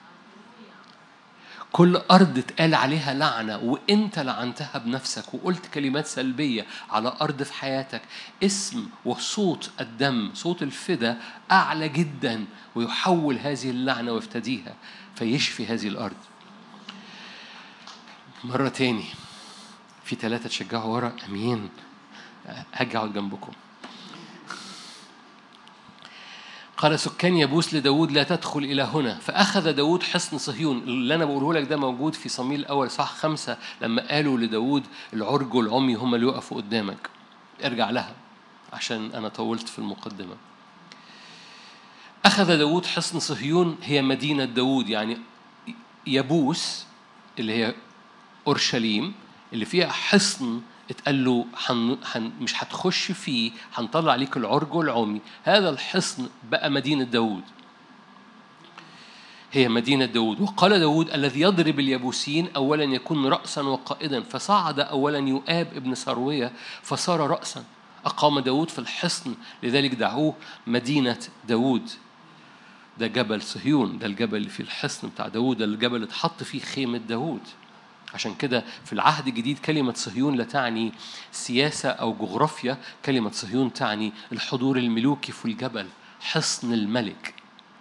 [SPEAKER 1] كل أرض اتقال عليها لعنة وأنت لعنتها بنفسك وقلت كلمات سلبية على أرض في حياتك اسم وصوت الدم صوت الفدا أعلى جدا ويحول هذه اللعنة ويفتديها فيشفي هذه الأرض مرة تاني في ثلاثة تشجعوا ورا أمين هاجي أقعد جنبكم قال سكان يبوس لداود لا تدخل إلى هنا فأخذ داود حصن صهيون اللي أنا بقوله لك ده موجود في صميل الأول صح خمسة لما قالوا لداود العرج والعمي هم اللي يقفوا قدامك ارجع لها عشان أنا طولت في المقدمة أخذ داود حصن صهيون هي مدينة داود يعني يبوس اللي هي أورشليم اللي فيها حصن اتقال له حن حن مش هتخش فيه هنطلع عليك العرج والعمي هذا الحصن بقى مدينة داود هي مدينة داود وقال داود الذي يضرب اليبوسيين أولا يكون رأسا وقائدا فصعد أولا يؤاب ابن سروية فصار رأسا أقام داود في الحصن لذلك دعوه مدينة داود ده جبل صهيون ده الجبل اللي فيه الحصن بتاع داود ده الجبل اللي اتحط فيه خيمة داود عشان كده في العهد الجديد كلمة صهيون لا تعني سياسة أو جغرافيا كلمة صهيون تعني الحضور الملوكي في الجبل حصن الملك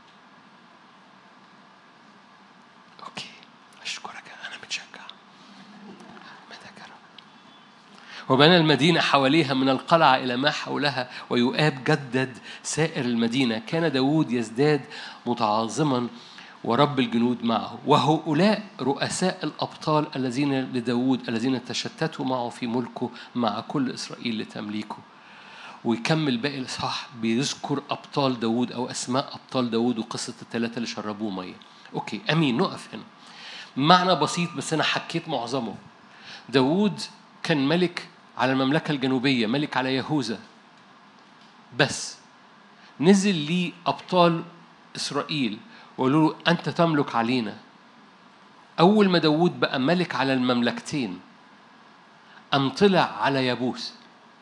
[SPEAKER 1] أوكي أشكرك أنا متشجع متذكر وبنى المدينة حواليها من القلعة إلى ما حولها ويؤاب جدد سائر المدينة كان داود يزداد متعاظما ورب الجنود معه وهؤلاء رؤساء الأبطال الذين لداود الذين تشتتوا معه في ملكه مع كل إسرائيل لتمليكه ويكمل باقي الإصحاح بيذكر أبطال داود أو أسماء أبطال داود وقصة الثلاثة اللي شربوه مية أوكي أمين نقف هنا معنى بسيط بس أنا حكيت معظمه داود كان ملك على المملكة الجنوبية ملك على يهوذا بس نزل ليه أبطال إسرائيل وقالوا له أنت تملك علينا أول ما داود بقى ملك على المملكتين أم طلع على يبوس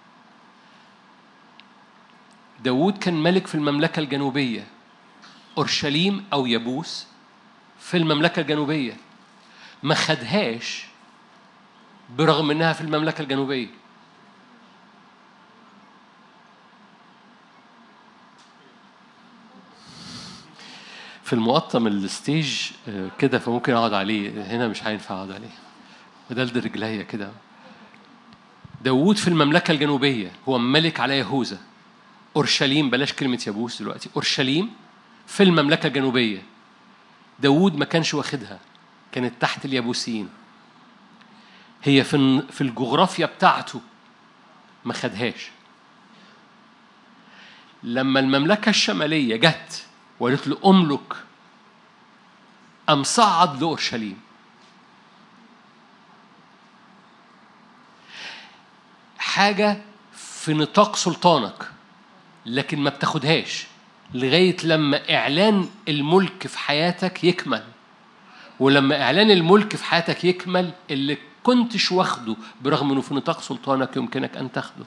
[SPEAKER 1] داود كان ملك في المملكة الجنوبية أورشليم أو يبوس في المملكة الجنوبية ما خدهاش برغم انها في المملكه الجنوبيه في المقطم الستيج آه، كده فممكن اقعد عليه هنا مش هينفع اقعد عليه بدلد رجليا كده داوود في المملكه الجنوبيه هو ملك على يهوذا اورشليم بلاش كلمه يبوس دلوقتي اورشليم في المملكه الجنوبيه داوود ما كانش واخدها كانت تحت اليابوسيين هي في في الجغرافيا بتاعته ما خدهاش لما المملكة الشمالية جت وقالت له أملك أم صعد لأورشليم حاجة في نطاق سلطانك لكن ما بتاخدهاش لغاية لما إعلان الملك في حياتك يكمل ولما إعلان الملك في حياتك يكمل اللي كنتش واخده برغم انه في نطاق سلطانك يمكنك ان تاخده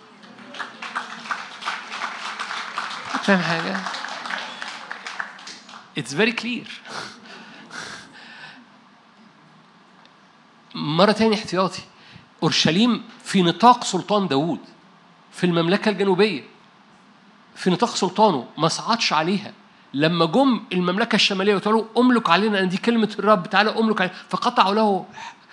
[SPEAKER 1] فاهم حاجة؟ It's very clear مرة تاني احتياطي أورشليم في نطاق سلطان داوود في المملكة الجنوبية في نطاق سلطانه ما صعدش عليها لما جم المملكة الشمالية وقالوا أملك علينا أن دي كلمة الرب تعالى أملك علينا فقطعوا له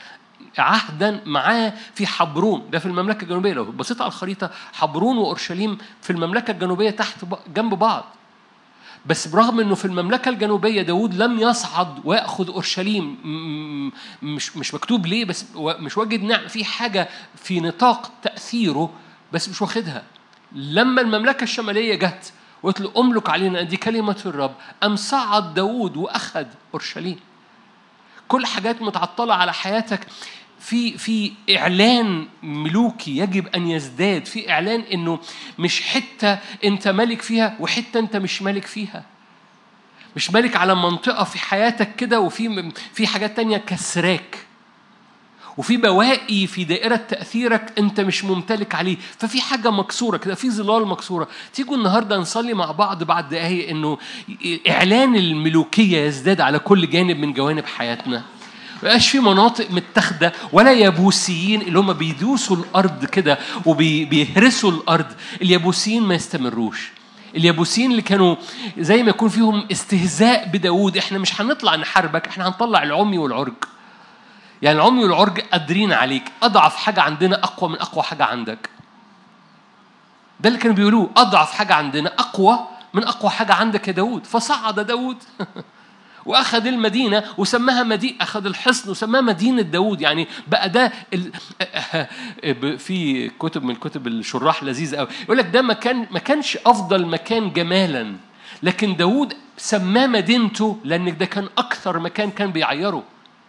[SPEAKER 1] عهدا معاه في حبرون ده في المملكه الجنوبيه لو بصيت على الخريطه حبرون واورشليم في المملكه الجنوبيه تحت ب- جنب بعض بس برغم انه في المملكه الجنوبيه داود لم يصعد وياخذ اورشليم م- م- مش مش مكتوب ليه بس و- مش واجد نعم في حاجه في نطاق تاثيره بس مش واخدها لما المملكه الشماليه جت وقلت له املك علينا دي كلمه الرب ام صعد داود واخذ اورشليم كل حاجات متعطله على حياتك في في اعلان ملوكي يجب ان يزداد في اعلان انه مش حته انت ملك فيها وحته انت مش ملك فيها مش ملك على منطقه في حياتك كده وفي في حاجات تانية كسراك وفي بواقي في دائرة تأثيرك أنت مش ممتلك عليه ففي حاجة مكسورة كده في ظلال مكسورة تيجوا النهاردة نصلي مع بعض بعد دقايق أنه إعلان الملوكية يزداد على كل جانب من جوانب حياتنا ما يبقاش في مناطق متاخده ولا يابوسيين اللي هم بيدوسوا الارض كده وبيهرسوا الارض اليابوسيين ما يستمروش اليابوسيين اللي كانوا زي ما يكون فيهم استهزاء بداود احنا مش هنطلع نحاربك احنا هنطلع العمي والعرج يعني العمي والعرج قادرين عليك اضعف حاجه عندنا اقوى من اقوى حاجه عندك ده اللي كانوا بيقولوه اضعف حاجه عندنا اقوى من اقوى حاجه عندك يا داود فصعد داود واخذ المدينه وسماها مدينه اخذ الحصن وسماها مدينه داود يعني بقى ده ال... في كتب من كتب الشراح لذيذ قوي يقول لك ده مكان ما كانش افضل مكان جمالا لكن داود سماه مدينته لان ده كان اكثر مكان كان بيعيره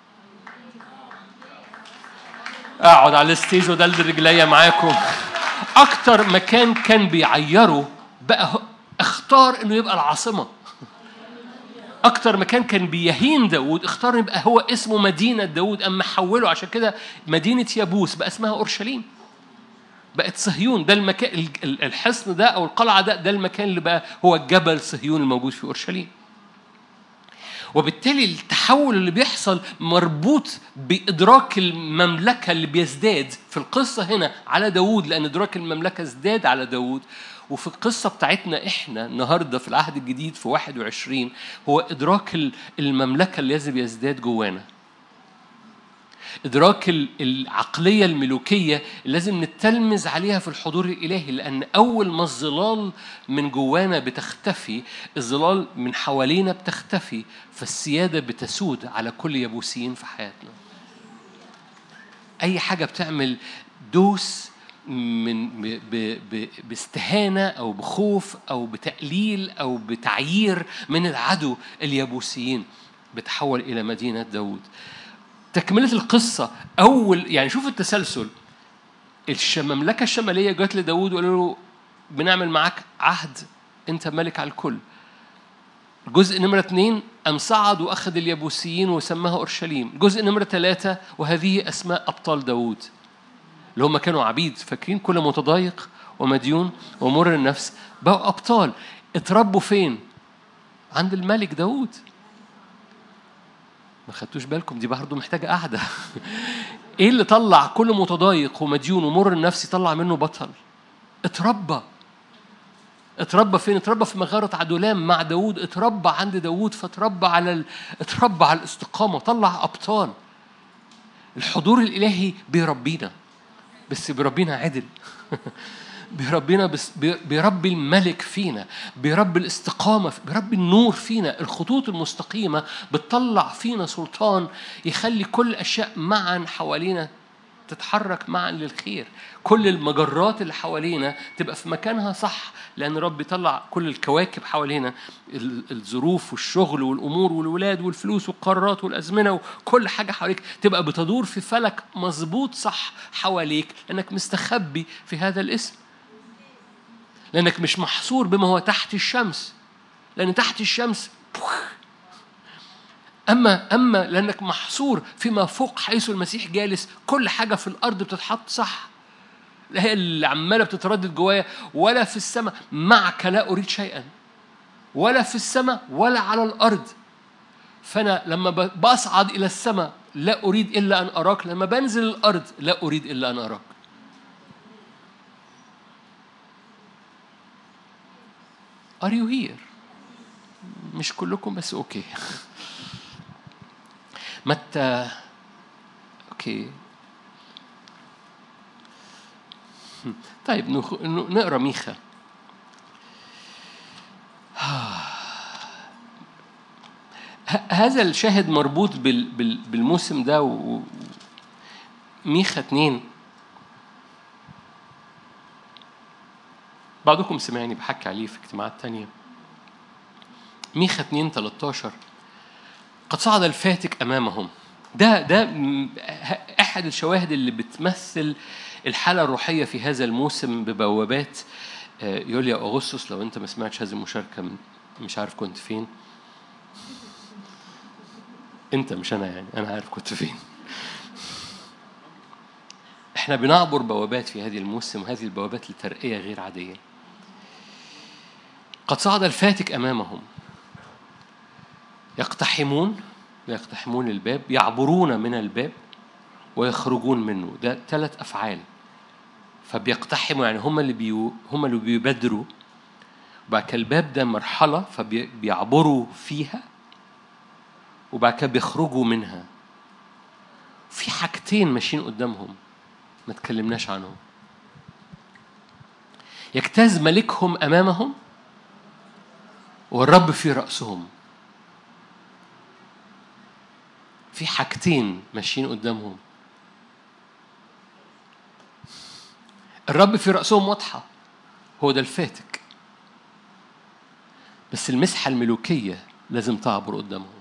[SPEAKER 1] اقعد على الستيج ودلدل رجليا معاكم اكتر مكان كان بيعيره بقى اختار انه يبقى العاصمه اكتر مكان كان بيهين داود اختار يبقى هو اسمه مدينه داود اما حوله عشان كده مدينه يابوس بقى اسمها اورشليم بقت صهيون ده المكان الحصن ده او القلعه ده ده المكان اللي بقى هو جبل صهيون الموجود في اورشليم وبالتالي التحول اللي بيحصل مربوط بإدراك المملكة اللي بيزداد في القصة هنا على داود لأن إدراك المملكة ازداد على داود وفي القصة بتاعتنا إحنا النهاردة في العهد الجديد في 21 هو إدراك المملكة اللي لازم يزداد جوانا إدراك العقلية الملوكية اللي لازم نتلمذ عليها في الحضور الإلهي لأن أول ما الظلال من جوانا بتختفي الظلال من حوالينا بتختفي فالسيادة بتسود على كل يبوسيين في حياتنا أي حاجة بتعمل دوس من ب ب باستهانة أو بخوف أو بتقليل أو بتعيير من العدو اليبوسيين بتحول إلى مدينة داود تكملة القصة أول يعني شوف التسلسل المملكة الشمالية جت لداود وقالوا له بنعمل معاك عهد أنت ملك على الكل جزء نمرة اثنين أم صعد وأخذ اليبوسيين وسماها أورشليم جزء نمرة ثلاثة وهذه أسماء أبطال داود اللي هم كانوا عبيد فاكرين كل متضايق ومديون ومر النفس بقوا أبطال اتربوا فين؟ عند الملك داود ما خدتوش بالكم دي برضه محتاجة قعدة ايه اللي طلع كل متضايق ومديون ومر النفس يطلع منه بطل اتربى اتربى فين اتربى في مغارة عدولام مع داود اتربى عند داود فاتربى على ال... اتربى على الاستقامة طلع أبطال الحضور الإلهي بيربينا بس بيربينا عدل بيربينا بس بيربي الملك فينا بيربي الاستقامة بيربي النور فينا الخطوط المستقيمة بتطلع فينا سلطان يخلي كل أشياء معا حوالينا تتحرك معا للخير كل المجرات اللي حوالينا تبقى في مكانها صح لأن رب بيطلع كل الكواكب حوالينا الظروف والشغل والأمور والولاد والفلوس والقرارات والأزمنة وكل حاجة حواليك تبقى بتدور في فلك مظبوط صح حواليك لأنك مستخبي في هذا الاسم لأنك مش محصور بما هو تحت الشمس لأن تحت الشمس أما أما لأنك محصور فيما فوق حيث المسيح جالس كل حاجة في الأرض بتتحط صح لا هي اللي عمالة بتتردد جوايا ولا في السماء معك لا أريد شيئا ولا في السماء ولا على الأرض فأنا لما بصعد إلى السماء لا أريد إلا أن أراك لما بنزل الأرض لا أريد إلا أن أراك Are you here? مش كلكم بس اوكي. متى اوكي طيب نخ- نقرا ميخا ه- هذا الشاهد مربوط بال- بال- بالموسم ده و- و- ميخا اتنين بعضكم سمعني بحكي عليه في اجتماعات تانية ميخا 2 13 قد صعد الفاتك أمامهم ده ده م- ه- أحد الشواهد اللي بتمثل الحالة الروحية في هذا الموسم ببوابات آه، يوليا أغسطس لو أنت ما سمعتش هذه المشاركة من- مش عارف كنت فين أنت مش أنا يعني أنا عارف كنت فين احنا بنعبر بوابات في هذه الموسم وهذه البوابات لترقية غير عادية قد صعد الفاتك أمامهم يقتحمون يقتحمون الباب يعبرون من الباب ويخرجون منه ده ثلاث أفعال فبيقتحموا يعني هم اللي بيو هم اللي بيبادروا وبعد كده الباب ده مرحلة فبيعبروا فيها وبعد كده بيخرجوا منها في حاجتين ماشيين قدامهم ما تكلمناش عنهم يجتاز ملكهم أمامهم والرب في رأسهم في حاجتين ماشيين قدامهم الرب في رأسهم واضحة هو ده الفاتك بس المسحة الملوكية لازم تعبر قدامهم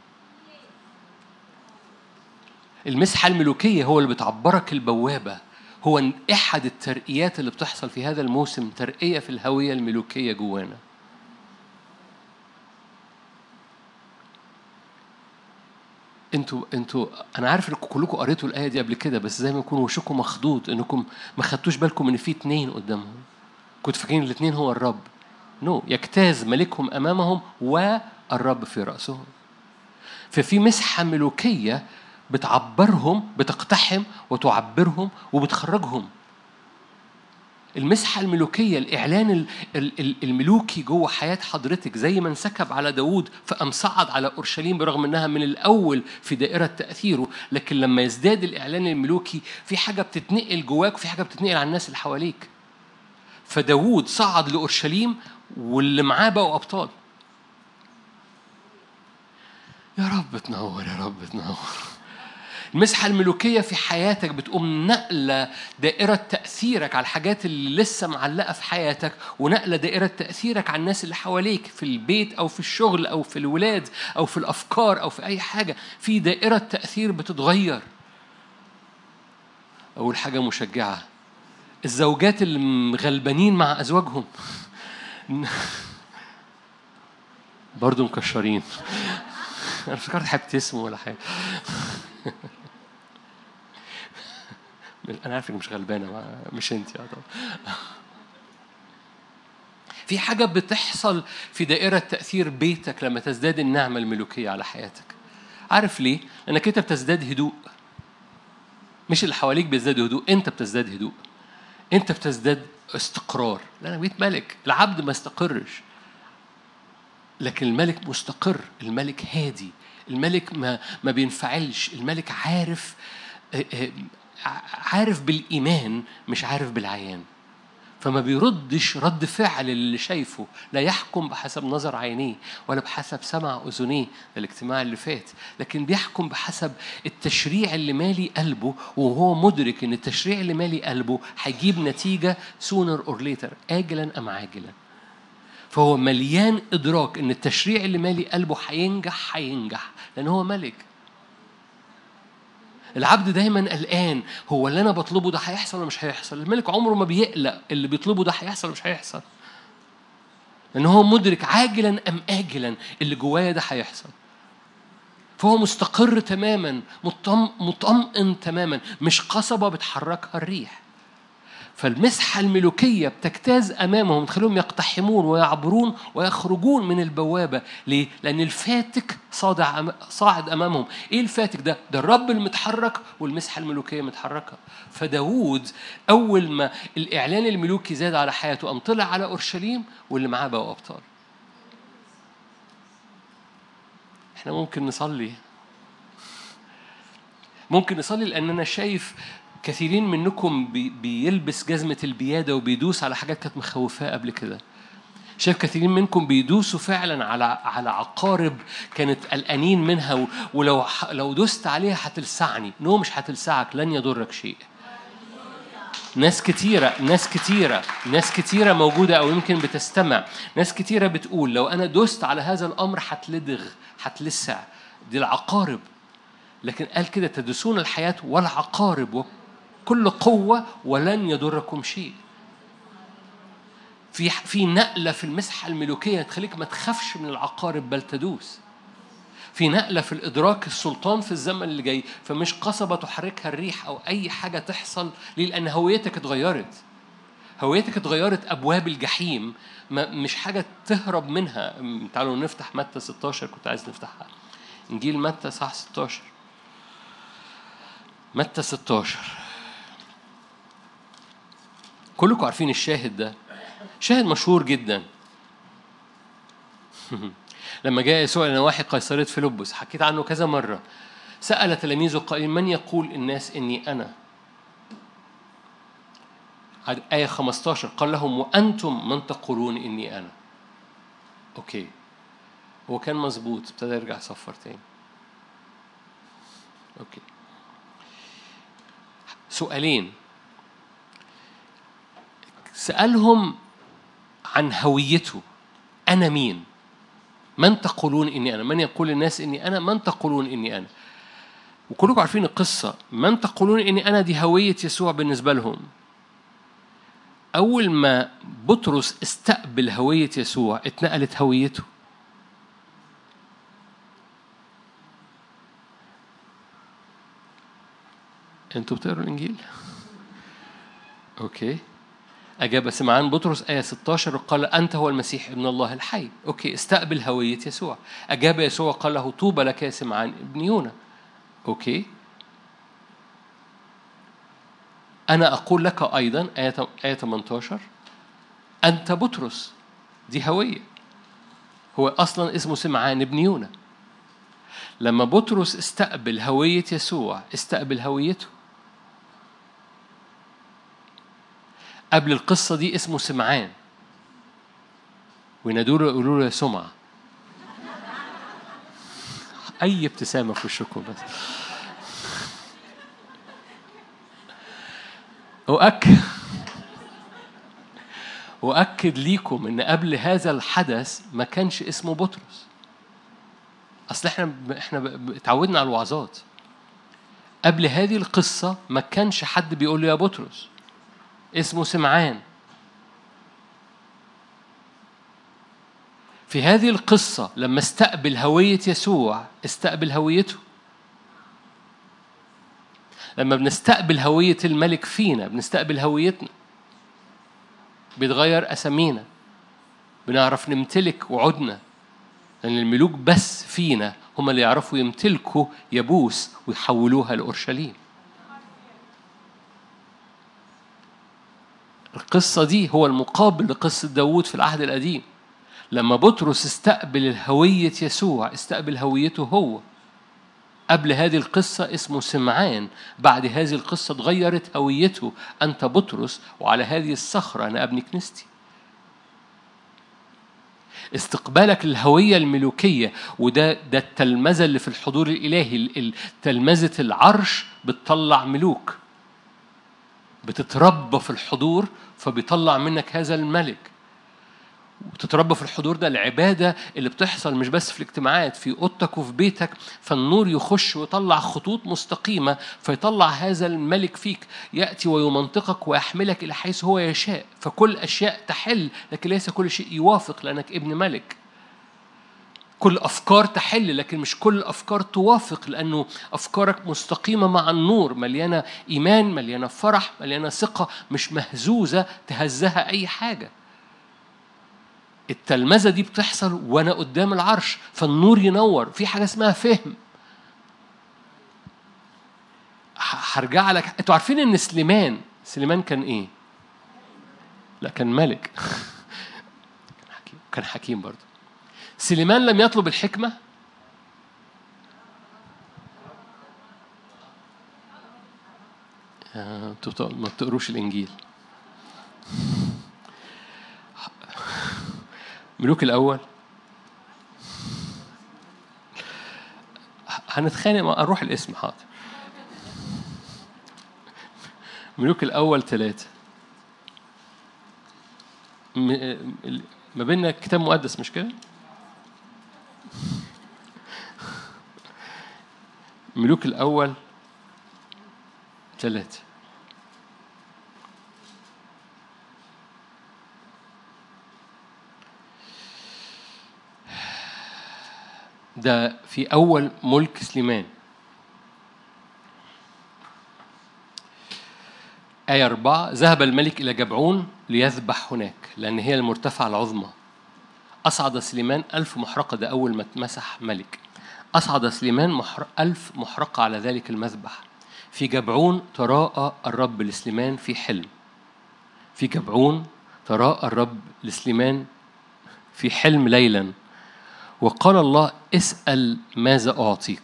[SPEAKER 1] المسحة الملوكية هو اللي بتعبرك البوابة هو أحد الترقيات اللي بتحصل في هذا الموسم ترقية في الهوية الملوكية جوانا انتوا انتوا انا عارف انكم كلكم قريتوا الايه دي قبل كده بس زي ما يكون وشكم مخضوض انكم ما خدتوش بالكم ان في اتنين قدامهم كنتوا فاكرين الاثنين هو الرب نو no. يجتاز ملكهم امامهم والرب في راسهم ففي مسحه ملوكيه بتعبرهم بتقتحم وتعبرهم وبتخرجهم المسحة الملوكية الإعلان ال- ال- ال- الملوكي جوه حياة حضرتك زي ما انسكب على داوود فقام صعد على أورشليم برغم أنها من الأول في دائرة تأثيره لكن لما يزداد الإعلان الملوكي في حاجة بتتنقل جواك وفي حاجة بتتنقل على الناس اللي حواليك فداوود صعد لأورشليم واللي معاه بقوا أبطال يا رب تنور يا رب تنور المسحة الملوكية في حياتك بتقوم نقلة دائرة تأثيرك على الحاجات اللي لسه معلقة في حياتك ونقلة دائرة تأثيرك على الناس اللي حواليك في البيت أو في الشغل أو في الولاد أو في الأفكار أو في أي حاجة في دائرة تأثير بتتغير أول حاجة مشجعة الزوجات اللي مغلبانين مع أزواجهم برضو مكشرين أنا فكرت هبتسموا ولا حاجة انا عارف انك مش غلبانه ما- مش انت يا طبعا في حاجه بتحصل في دائره تاثير بيتك لما تزداد النعمه الملوكيه على حياتك عارف ليه لانك انت بتزداد هدوء مش اللي حواليك بيزدادوا هدوء انت بتزداد هدوء انت بتزداد استقرار لا انا بقيت ملك العبد ما استقرش لكن الملك مستقر الملك هادي الملك ما ما بينفعلش الملك عارف آه، آه، عارف بالإيمان مش عارف بالعيان فما بيردش رد فعل اللي شايفه لا يحكم بحسب نظر عينيه ولا بحسب سمع أذنيه ده الاجتماع اللي فات لكن بيحكم بحسب التشريع اللي مالي قلبه وهو مدرك ان التشريع اللي مالي قلبه هيجيب نتيجة sooner or later آجلا أم عاجلا فهو مليان إدراك ان التشريع اللي مالي قلبه هينجح هينجح لأن هو ملك العبد دايما قلقان هو اللي انا بطلبه ده هيحصل ولا مش هيحصل الملك عمره ما بيقلق اللي بيطلبه ده هيحصل ولا مش هيحصل لان هو مدرك عاجلا ام اجلا اللي جوايا ده هيحصل فهو مستقر تماما مطم- مطمئن تماما مش قصبه بتحركها الريح فالمسحة الملوكية بتجتاز أمامهم تخليهم يقتحمون ويعبرون ويخرجون من البوابة ليه؟ لأن الفاتك صادع أم- صاعد أمامهم إيه الفاتك ده؟ ده الرب المتحرك والمسحة الملوكية متحركة فداوود أول ما الإعلان الملوكي زاد على حياته قام طلع على أورشليم واللي معاه بقوا أبطال احنا ممكن نصلي ممكن نصلي لأن أنا شايف كثيرين منكم بي بيلبس جزمة البيادة وبيدوس على حاجات كانت مخوفاه قبل كده شايف كثيرين منكم بيدوسوا فعلا على على عقارب كانت قلقانين منها و- ولو ح- لو دوست عليها هتلسعني نو مش هتلسعك لن يضرك شيء ناس كتيرة ناس كتيرة ناس كتيرة موجودة أو يمكن بتستمع ناس كتيرة بتقول لو أنا دوست على هذا الأمر هتلدغ هتلسع دي العقارب لكن قال كده تدسون الحياة والعقارب وكل قوة ولن يضركم شيء في في نقلة في المسحة الملوكية تخليك ما تخافش من العقارب بل تدوس في نقلة في الإدراك السلطان في الزمن اللي جاي فمش قصبة تحركها الريح أو أي حاجة تحصل ليه؟ لأن هويتك اتغيرت هويتك اتغيرت أبواب الجحيم ما مش حاجة تهرب منها م- تعالوا نفتح متى 16 كنت عايز نفتحها إنجيل متى صح 16 متى 16 كلكم عارفين الشاهد ده شاهد مشهور جدا لما جاء يسوع إلى نواحي قيصرية فيلبس حكيت عنه كذا مرة سأل تلاميذه قائل من يقول الناس إني أنا عد- آية 15 قال لهم وأنتم من تقولون إني أنا أوكي هو كان مظبوط ابتدى يرجع يصفر تاني أوكي سؤالين سألهم عن هويته أنا مين من تقولون إني أنا من يقول الناس إني أنا من تقولون إني أنا وكلكم عارفين القصة من تقولون إني أنا دي هوية يسوع بالنسبة لهم أول ما بطرس استقبل هوية يسوع اتنقلت هويته انتوا بتقروا الانجيل؟ اوكي أجاب سمعان بطرس آية 16 قال أنت هو المسيح ابن الله الحي أوكي استقبل هوية يسوع أجاب يسوع قال له طوبى لك يا سمعان ابن يونا أوكي أنا أقول لك أيضا آية آية 18 أنت بطرس دي هوية هو أصلا اسمه سمعان ابن يونا لما بطرس استقبل هوية يسوع استقبل هويته قبل القصة دي اسمه سمعان وينادوا له يقولوا له يا سمعة أي ابتسامة في وشكم بس أؤكد وأكد ليكم إن قبل هذا الحدث ما كانش اسمه بطرس أصل إحنا إحنا ب- ب- اتعودنا على الوعظات قبل هذه القصة ما كانش حد بيقول له يا بطرس اسمه سمعان في هذه القصة لما استقبل هوية يسوع استقبل هويته لما بنستقبل هوية الملك فينا بنستقبل هويتنا بيتغير أسامينا بنعرف نمتلك وعودنا لأن الملوك بس فينا هم اللي يعرفوا يمتلكوا يبوس ويحولوها لأورشليم القصة دي هو المقابل لقصة داوود في العهد القديم لما بطرس استقبل الهوية يسوع استقبل هويته هو قبل هذه القصة اسمه سمعان بعد هذه القصة اتغيرت هويته أنت بطرس وعلى هذه الصخرة أنا أبني كنيستي استقبالك للهوية الملوكية وده ده التلمذة اللي في الحضور الإلهي ال- ال- تلمذة العرش بتطلع ملوك بتتربى في الحضور فبيطلع منك هذا الملك وتتربى في الحضور ده العبادة اللي بتحصل مش بس في الاجتماعات في أوضتك وفي بيتك فالنور يخش ويطلع خطوط مستقيمة فيطلع هذا الملك فيك يأتي ويمنطقك ويحملك إلى حيث هو يشاء فكل أشياء تحل لكن ليس كل شيء يوافق لأنك ابن ملك كل أفكار تحل لكن مش كل الأفكار توافق لأنه أفكارك مستقيمة مع النور مليانة إيمان مليانة فرح مليانة ثقة مش مهزوزة تهزها أي حاجة التلمذة دي بتحصل وأنا قدام العرش فالنور ينور في حاجة اسمها فهم ه- هرجع لك انتوا عارفين ان سليمان سليمان كان ايه؟ لا كان ملك كان حكيم كان حكيم برضه سليمان لم يطلب الحكمة آه، انتوا بتق- ما بتقروش الانجيل ملوك الاول هنتخانق مع اروح الاسم حاضر ملوك الاول ثلاثة م- ما بيننا كتاب مقدس مش كده؟ ملوك الأول ثلاثة ده في أول ملك سليمان آية أربعة ذهب الملك إلى جبعون ليذبح هناك لأن هي المرتفعة العظمى أصعد سليمان ألف محرقة ده أول ما اتمسح ملك أصعد سليمان محر... ألف محرقة على ذلك المذبح في جبعون تراءى الرب لسليمان في حلم في جبعون تراءى الرب لسليمان في حلم ليلا وقال الله اسأل ماذا أعطيك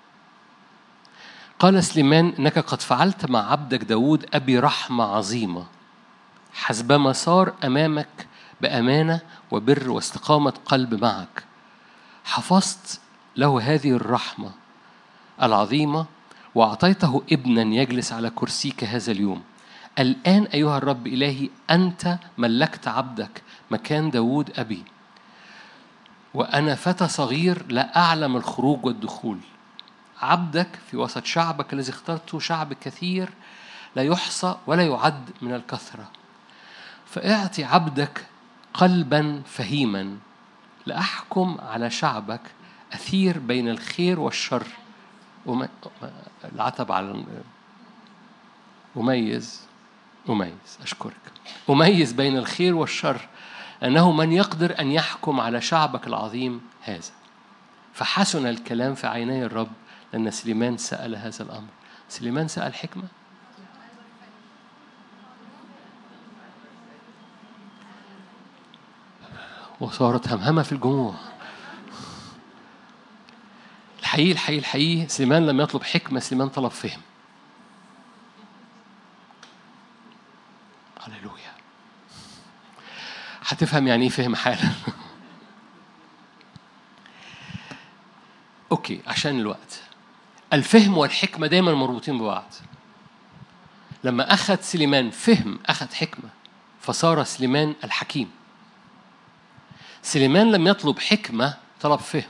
[SPEAKER 1] قال سليمان إنك قد فعلت مع عبدك داود أبي رحمة عظيمة حسبما صار أمامك بأمانة وبر واستقامة قلب معك حفظت له هذه الرحمة العظيمة وأعطيته ابنا يجلس على كرسيك هذا اليوم الآن أيها الرب إلهي أنت ملكت عبدك مكان داود أبي وأنا فتى صغير لا أعلم الخروج والدخول عبدك في وسط شعبك الذي اخترته شعب كثير لا يحصى ولا يعد من الكثرة فاعطي عبدك قلبا فهيما لأحكم على شعبك أثير بين الخير والشر وما العتب على أميز أميز أشكرك أميز بين الخير والشر أنه من يقدر أن يحكم على شعبك العظيم هذا فحسن الكلام في عيني الرب لأن سليمان سأل هذا الأمر سليمان سأل حكمة وصارت همهمة في الجموع الحقيقي الحقيقي الحقيقي سليمان لم يطلب حكمة سليمان طلب فهم هللويا هتفهم يعني ايه فهم حالا اوكي عشان الوقت الفهم والحكمة دايما مربوطين ببعض لما أخذ سليمان فهم أخذ حكمة فصار سليمان الحكيم سليمان لم يطلب حكمة طلب فهم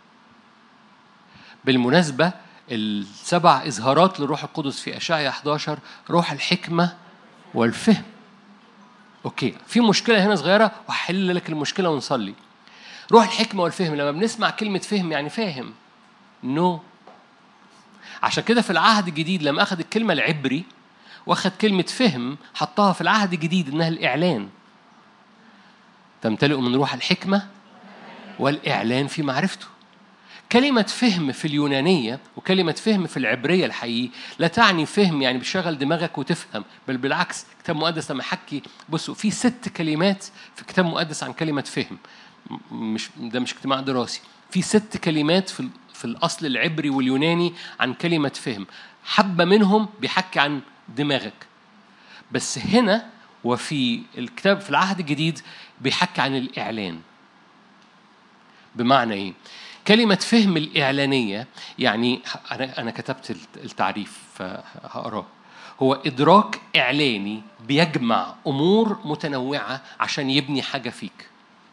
[SPEAKER 1] بالمناسبة السبع إظهارات للروح القدس في أشعيا 11 روح الحكمة والفهم أوكي في مشكلة هنا صغيرة وهحل لك المشكلة ونصلي روح الحكمة والفهم لما بنسمع كلمة فهم يعني فاهم نو no. عشان كده في العهد الجديد لما أخذ الكلمة العبري واخد كلمة فهم حطها في العهد الجديد إنها الإعلان تمتلئ من روح الحكمة والإعلان في معرفته كلمة فهم في اليونانية وكلمة فهم في العبرية الحقيقي لا تعني فهم يعني بشغل دماغك وتفهم بل بالعكس كتاب مقدس لما يحكي بصوا في ست كلمات في كتاب مقدس عن كلمة فهم مش ده مش اجتماع دراسي في ست كلمات في في الأصل العبري واليوناني عن كلمة فهم حبة منهم بيحكي عن دماغك بس هنا وفي الكتاب في العهد الجديد بيحكي عن الإعلان بمعنى إيه؟ كلمة فهم الإعلانية يعني أنا أنا كتبت التعريف فهقراه هو إدراك إعلاني بيجمع أمور متنوعة عشان يبني حاجة فيك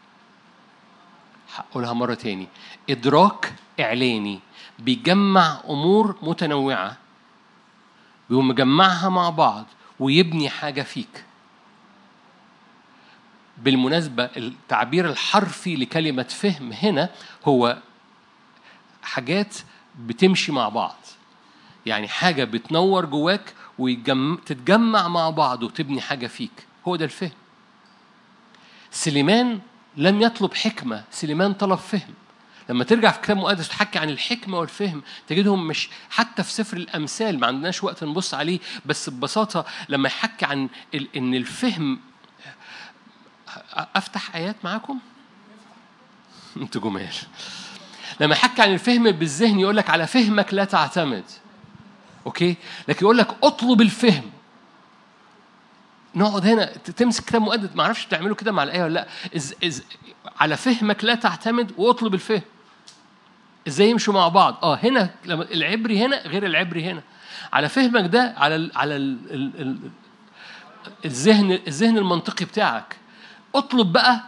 [SPEAKER 1] هقولها مرة تاني إدراك إعلاني بيجمع أمور متنوعة بيقوم مجمعها مع بعض ويبني حاجة فيك بالمناسبة التعبير الحرفي لكلمة فهم هنا هو حاجات بتمشي مع بعض يعني حاجة بتنور جواك وتتجمع مع بعض وتبني حاجة فيك هو ده الفهم سليمان لم يطلب حكمة سليمان طلب فهم لما ترجع في كتاب مقدس تحكي عن الحكمة والفهم تجدهم مش حتى في سفر الأمثال ما عندناش وقت نبص عليه بس ببساطة لما يحكي عن إن الفهم أفتح آيات معاكم؟ أنتوا جمال لما يحكي عن الفهم بالذهن يقول لك على فهمك لا تعتمد اوكي لكن يقول لك اطلب الفهم نقعد هنا تمسك كتاب مقدس ما اعرفش بتعملوا كده مع الايه ولا لا إز إز على فهمك لا تعتمد واطلب الفهم ازاي يمشوا مع بعض اه هنا لما العبري هنا غير العبري هنا على فهمك ده على ال على ال ال ال الذهن الذهن المنطقي بتاعك اطلب بقى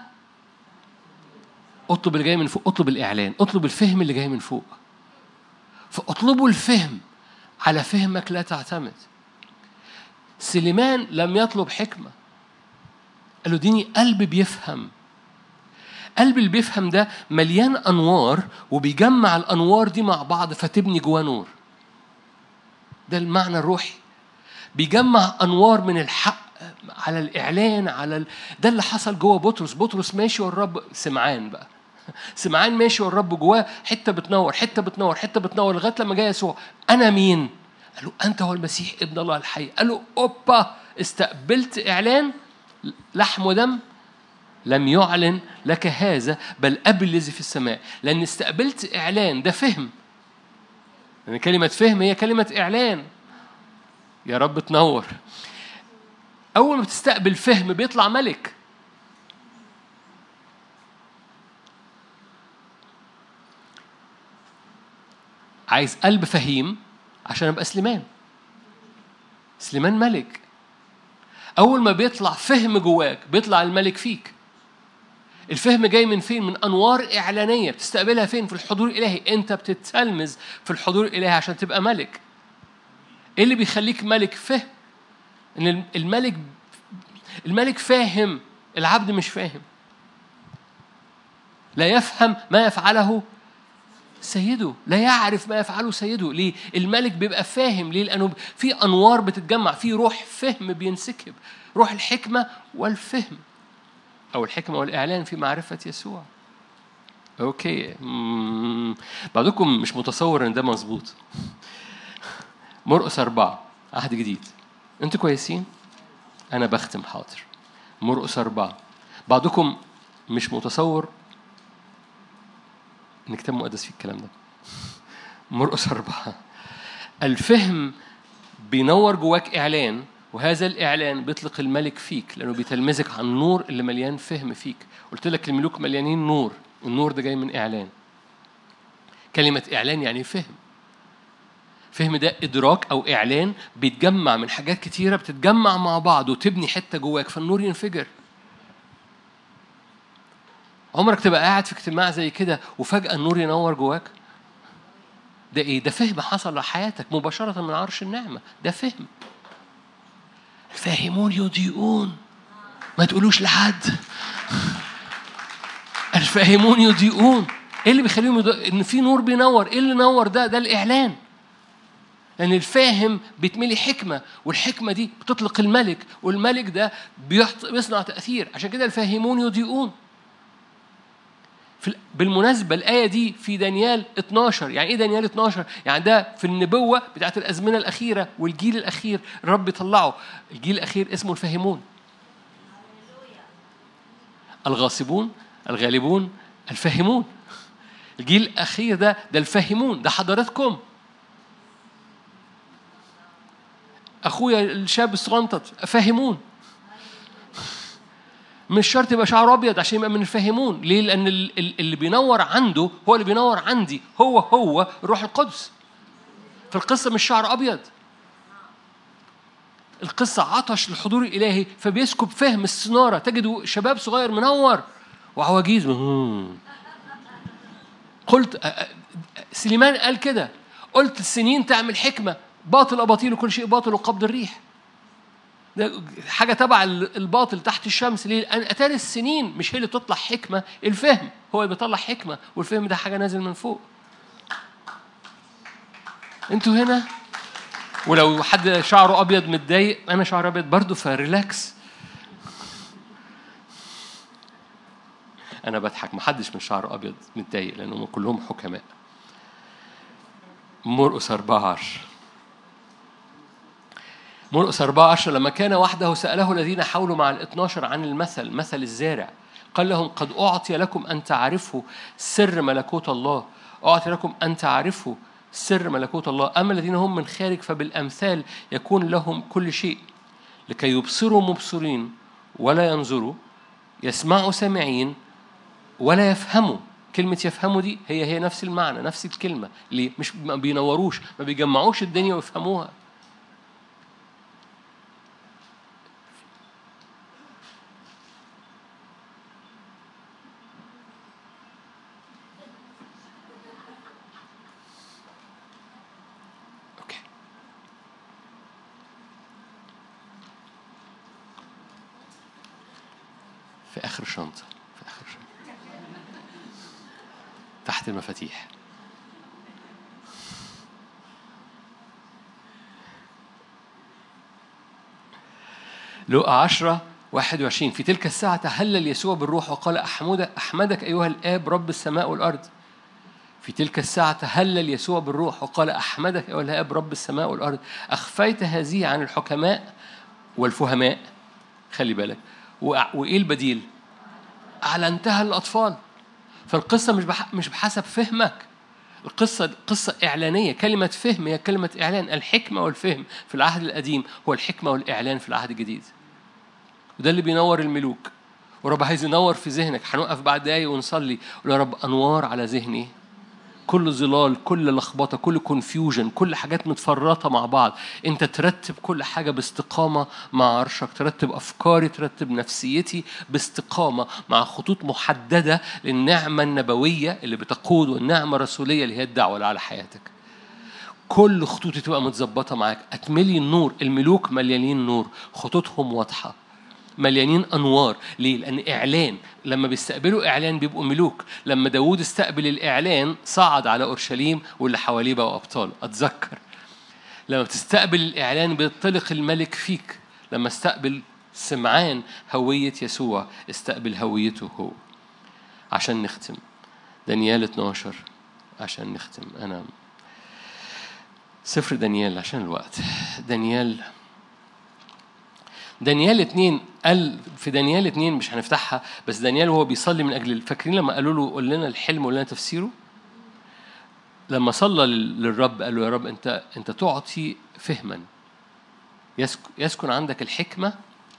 [SPEAKER 1] اطلب اللي جاي من فوق اطلب الاعلان اطلب الفهم اللي جاي من فوق فاطلبوا الفهم على فهمك لا تعتمد سليمان لم يطلب حكمة قال له اديني قلب بيفهم قلب اللي بيفهم ده مليان أنوار وبيجمع الأنوار دي مع بعض فتبني جواه نور ده المعنى الروحي بيجمع أنوار من الحق على الإعلان على ال... ده اللي حصل جوه بطرس بطرس ماشي والرب سمعان بقى سمعان ماشي والرب جواه حتة بتنور حتة بتنور حتة بتنور لغاية لما جاء يسوع أنا مين؟ قال له أنت هو المسيح ابن الله الحي قال له أوبا استقبلت إعلان لحم ودم لم يعلن لك هذا بل أبي الذي في السماء لأن استقبلت إعلان ده فهم لأن كلمة فهم هي كلمة إعلان يا رب تنور أول ما تستقبل فهم بيطلع ملك عايز قلب فهيم عشان ابقى سليمان سليمان ملك اول ما بيطلع فهم جواك بيطلع الملك فيك الفهم جاي من فين من انوار اعلانيه بتستقبلها فين في الحضور الالهي انت بتتلمذ في الحضور الالهي عشان تبقى ملك ايه اللي بيخليك ملك فهم ان الملك الملك فاهم العبد مش فاهم لا يفهم ما يفعله سيده لا يعرف ما يفعله سيده ليه الملك بيبقى فاهم ليه لانه في انوار بتتجمع في روح فهم بينسكب روح الحكمه والفهم او الحكمه والاعلان في معرفه يسوع اوكي مم. بعضكم مش متصور ان ده مظبوط مرقس أربعة عهد جديد انتوا كويسين انا بختم حاضر مرقس أربعة بعضكم مش متصور ان كتاب مقدس فيه الكلام ده مرقس أربعة الفهم بينور جواك إعلان وهذا الإعلان بيطلق الملك فيك لأنه بيتلمذك على النور اللي مليان فهم فيك قلت لك الملوك مليانين نور النور ده جاي من إعلان كلمة إعلان يعني فهم فهم ده إدراك أو إعلان بيتجمع من حاجات كتيرة بتتجمع مع بعض وتبني حتة جواك فالنور ينفجر عمرك تبقى قاعد في اجتماع زي كده وفجأة النور ينور جواك ده ايه ده فهم حصل لحياتك مباشرة من عرش النعمة ده فهم الفاهمون يضيئون ما تقولوش لحد الفاهمون يضيئون ايه اللي بيخليهم يضيء؟ ان في نور بينور ايه اللي نور ده ده الاعلان لان الفاهم بيتملي حكمه والحكمه دي بتطلق الملك والملك ده بيصنع تاثير عشان كده الفاهمون يضيئون في بالمناسبة الآية دي في دانيال 12 يعني إيه دانيال 12 يعني ده في النبوة بتاعت الأزمنة الأخيرة والجيل الأخير الرب يطلعه الجيل الأخير اسمه الفاهمون الغاصبون الغالبون الفاهمون الجيل الأخير ده ده الفاهمون ده حضراتكم أخويا الشاب الصغنطط فاهمون مش شرط يبقى شعره ابيض عشان يبقى من الفاهمون ليه لان اللي بينور عنده هو اللي بينور عندي هو هو الروح القدس في القصه مش شعر ابيض القصة عطش للحضور الإلهي فبيسكب فهم السنارة تجدوا شباب صغير منور وعواجيز قلت سليمان قال كده قلت السنين تعمل حكمة باطل أباطيل وكل شيء باطل وقبض الريح ده حاجه تبع الباطل تحت الشمس ليه؟ لان اتاري السنين مش هي اللي بتطلع حكمه الفهم هو اللي بيطلع حكمه والفهم ده حاجه نازل من فوق انتوا هنا ولو حد شعره ابيض متضايق انا شعري ابيض برضه فريلاكس انا بضحك محدش من شعره ابيض متضايق لانهم كلهم حكماء مرقس 14 مرقس 14 لما كان وحده سأله الذين حولوا مع الاثناشر عن المثل مثل الزارع قال لهم قد أعطي لكم أن تعرفوا سر ملكوت الله أعطي لكم أن تعرفوا سر ملكوت الله أما الذين هم من خارج فبالأمثال يكون لهم كل شيء لكي يبصروا مبصرين ولا ينظروا يسمعوا سامعين ولا يفهموا كلمة يفهموا دي هي هي نفس المعنى نفس الكلمة ليه؟ مش ما بينوروش ما بيجمعوش الدنيا ويفهموها اوكي في اخر شنطة في اخر شنطة تحت المفاتيح لقى عشرة واحد وعشرين في تلك الساعة تهلل يسوع بالروح وقال أحمدك أحمدك أيها الآب رب السماء والأرض في تلك الساعة تهلل يسوع بالروح وقال أحمدك أيها الآب رب السماء والأرض أخفيت هذه عن الحكماء والفهماء خلي بالك وأ- وإيه البديل؟ أعلنتها للأطفال فالقصة مش بح... مش بحسب فهمك القصة قصة إعلانية كلمة فهم هي كلمة إعلان الحكمة والفهم في العهد القديم هو الحكمة والإعلان في العهد الجديد وده اللي بينور الملوك ورب عايز ينور في ذهنك هنوقف بعد دقايق ونصلي قول يا رب أنوار على ذهني كل ظلال كل لخبطه كل كونفيوجن كل حاجات متفرطه مع بعض انت ترتب كل حاجه باستقامه مع عرشك ترتب افكاري ترتب نفسيتي باستقامه مع خطوط محدده للنعمه النبويه اللي بتقود والنعمه الرسوليه اللي هي الدعوه اللي على حياتك كل خطوطي تبقى متظبطه معاك اتملي النور الملوك مليانين نور خطوطهم واضحه مليانين انوار ليه لان اعلان لما بيستقبلوا اعلان بيبقوا ملوك لما داوود استقبل الاعلان صعد على اورشليم واللي حواليه بقوا ابطال اتذكر لما بتستقبل الاعلان بيطلق الملك فيك لما استقبل سمعان هويه يسوع استقبل هويته هو عشان نختم دانيال 12 عشان نختم انا سفر دانيال عشان الوقت دانيال دانيال اتنين قال في دانيال اتنين مش هنفتحها بس دانيال وهو بيصلي من اجل فاكرين لما قالوا له قول لنا الحلم وقول لنا تفسيره لما صلى لل- للرب قال له يا رب انت انت تعطي فهما يسك- يسكن عندك الحكمه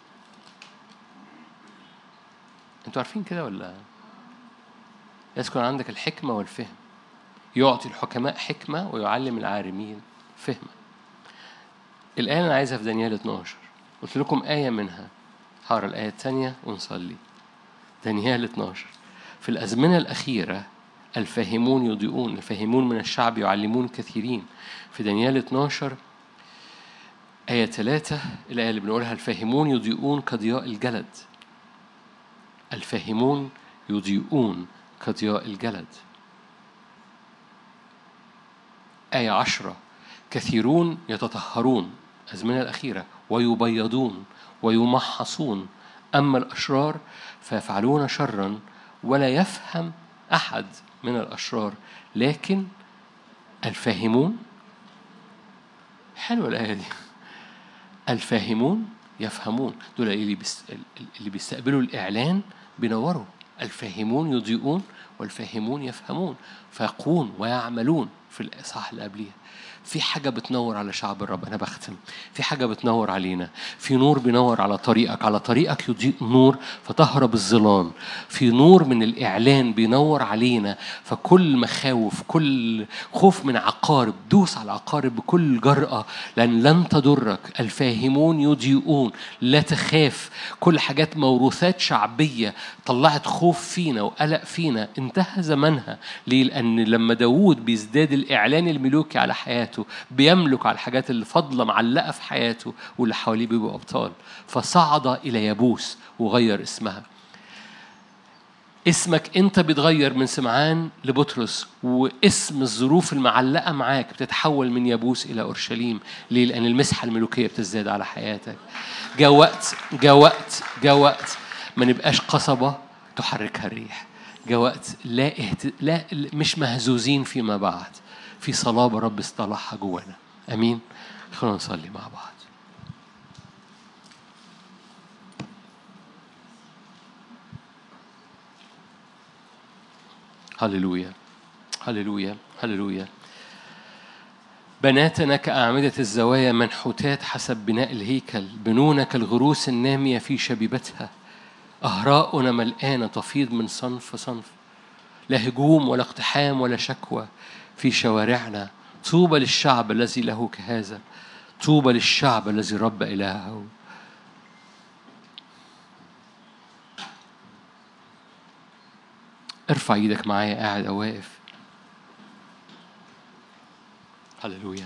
[SPEAKER 1] انتوا عارفين كده ولا يسكن عندك الحكمه والفهم يعطي الحكماء حكمه ويعلم العارمين فهما الآية اللي أنا عايزها في دانيال 12 قلت لكم آية منها هقرا الآية الثانية ونصلي دانيال 12 في الأزمنة الأخيرة الفاهمون يضيئون الفاهمون من الشعب يعلمون كثيرين في دانيال 12 آية ثلاثة الآية اللي بنقولها الفاهمون يضيئون كضياء الجلد الفاهمون يضيئون كضياء الجلد آية عشرة كثيرون يتطهرون الأزمنة الأخيرة ويبيضون ويمحصون أما الأشرار فيفعلون شرا ولا يفهم أحد من الأشرار لكن الفاهمون حلوة الآية دي الفاهمون يفهمون دول اللي بيست... اللي بيستقبلوا الإعلان بينوروا الفاهمون يضيئون والفاهمون يفهمون فيقون ويعملون في الإصحاح اللي قبليه في حاجة بتنور على شعب الرب أنا بختم في حاجة بتنور علينا في نور بينور على طريقك على طريقك يضيء نور فتهرب الظلام في نور من الإعلان بينور علينا فكل مخاوف كل خوف من عقارب دوس على العقارب بكل جرأة لأن لن تضرك الفاهمون يضيئون لا تخاف كل حاجات موروثات شعبية طلعت خوف فينا وقلق فينا انتهى زمنها ليه؟ لأن لما داوود بيزداد الإعلان الملوكي على حياته بيملك على الحاجات اللي فاضلة معلقة في حياته واللي حواليه بيبقوا أبطال فصعد إلى يبوس وغير اسمها اسمك انت بيتغير من سمعان لبطرس واسم الظروف المعلقه معاك بتتحول من يبوس الى اورشليم ليه لان المسحه الملوكيه بتزداد على حياتك جاء وقت جاء وقت جاء وقت ما نبقاش قصبه تحركها الريح جاء وقت لا, اهت... لا مش مهزوزين فيما بعد في صلابه رب اصطلحها جوانا امين خلونا نصلي مع بعض هللويا هللويا هللويا بناتنا كأعمدة الزوايا منحوتات حسب بناء الهيكل بنونا كالغروس النامية في شبيبتها أهراؤنا ملآنة تفيض من صنف صنف لا هجوم ولا اقتحام ولا شكوى في شوارعنا طوبى للشعب الذي له كهذا طوبى للشعب الذي رب إلهه ارفع ايدك معايا قاعد او واقف هللويا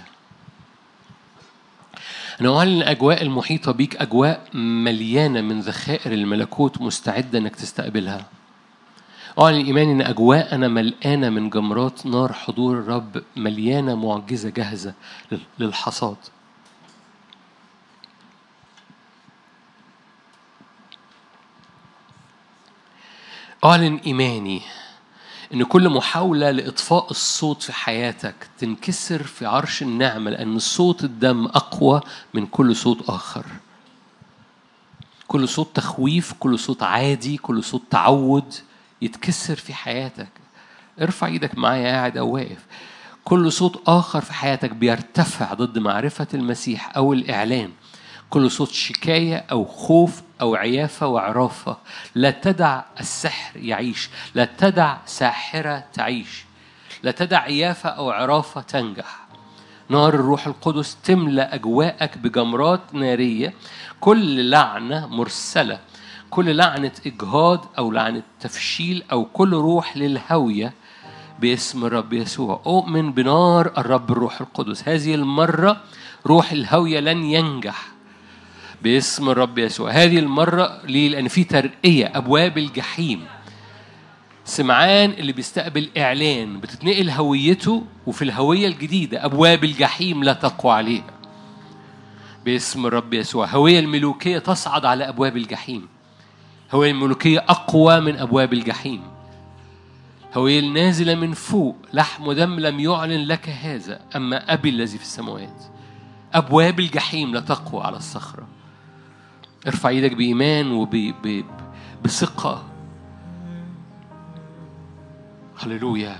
[SPEAKER 1] أنا أعلن الأجواء المحيطة بيك أجواء مليانة من ذخائر الملكوت مستعدة إنك تستقبلها. أعلن إيماني إن أجواءنا ملقانة من جمرات نار حضور الرب مليانة معجزة جاهزة للحصاد. أعلن إيماني إن كل محاولة لإطفاء الصوت في حياتك تنكسر في عرش النعمة لأن صوت الدم أقوى من كل صوت آخر. كل صوت تخويف، كل صوت عادي، كل صوت تعود يتكسر في حياتك. ارفع ايدك معايا قاعد أو واقف. كل صوت آخر في حياتك بيرتفع ضد معرفة المسيح أو الإعلان. كل صوت شكاية أو خوف أو عيافة وعرافة لا تدع السحر يعيش لا تدع ساحرة تعيش لا تدع عيافة أو عرافة تنجح نار الروح القدس تملأ أجواءك بجمرات نارية كل لعنة مرسلة كل لعنة إجهاض أو لعنة تفشيل أو كل روح للهوية باسم الرب يسوع أؤمن بنار الرب الروح القدس هذه المرة روح الهوية لن ينجح باسم الرب يسوع هذه المرة ليه؟ لأن في ترقية أبواب الجحيم سمعان اللي بيستقبل إعلان بتتنقل هويته وفي الهوية الجديدة أبواب الجحيم لا تقوى عليها باسم الرب يسوع هوية الملوكية تصعد على أبواب الجحيم هوية الملوكية أقوى من أبواب الجحيم هوية النازلة من فوق لحم ودم لم يعلن لك هذا أما أبي الذي في السماوات أبواب الجحيم لا تقوى على الصخرة ارفع ايدك بإيمان وبثقة هللويا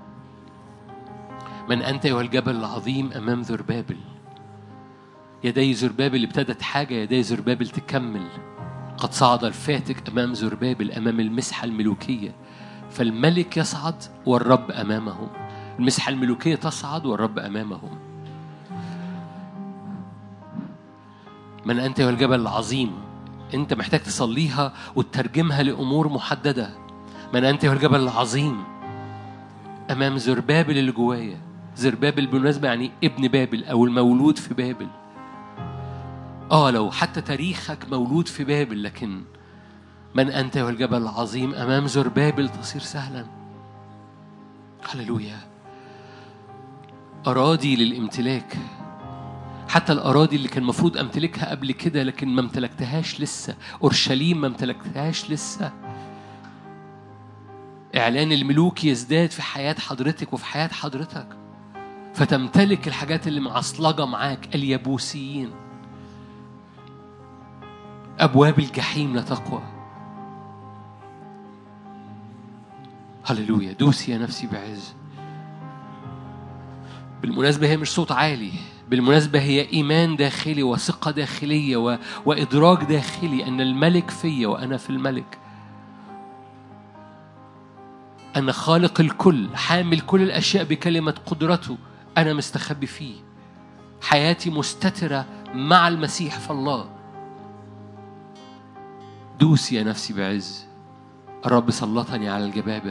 [SPEAKER 1] من أنت أيها الجبل العظيم أمام ذربابل يدي زربابل ابتدت حاجة يدي زربابل تكمل قد صعد الفاتك أمام زربابل أمام المسحة الملوكية فالملك يصعد والرب أمامه المسحة الملوكية تصعد والرب أمامهم من أنت يا الجبل العظيم أنت محتاج تصليها وتترجمها لأمور محددة من أنت يا الجبل العظيم أمام زربابل اللي جوايا زربابل بالمناسبة يعني ابن بابل أو المولود في بابل آه لو حتى تاريخك مولود في بابل لكن من أنت يا الجبل العظيم أمام زربابل تصير سهلا هللويا أراضي للامتلاك حتى الأراضي اللي كان المفروض أمتلكها قبل كده لكن ما امتلكتهاش لسه أورشليم ما امتلكتهاش لسه إعلان الملوك يزداد في حياة حضرتك وفي حياة حضرتك فتمتلك الحاجات اللي معصلجة معاك اليابوسيين أبواب الجحيم لا تقوى هللويا دوسي يا نفسي بعز بالمناسبة هي مش صوت عالي بالمناسبة هي إيمان داخلي وثقة داخلية و... وإدراك داخلي أن الملك فيا وأنا في الملك أنا خالق الكل حامل كل الأشياء بكلمة قدرته أنا مستخبي فيه حياتي مستترة مع المسيح في الله دوسي يا نفسي بعز الرب سلطني على الجبابرة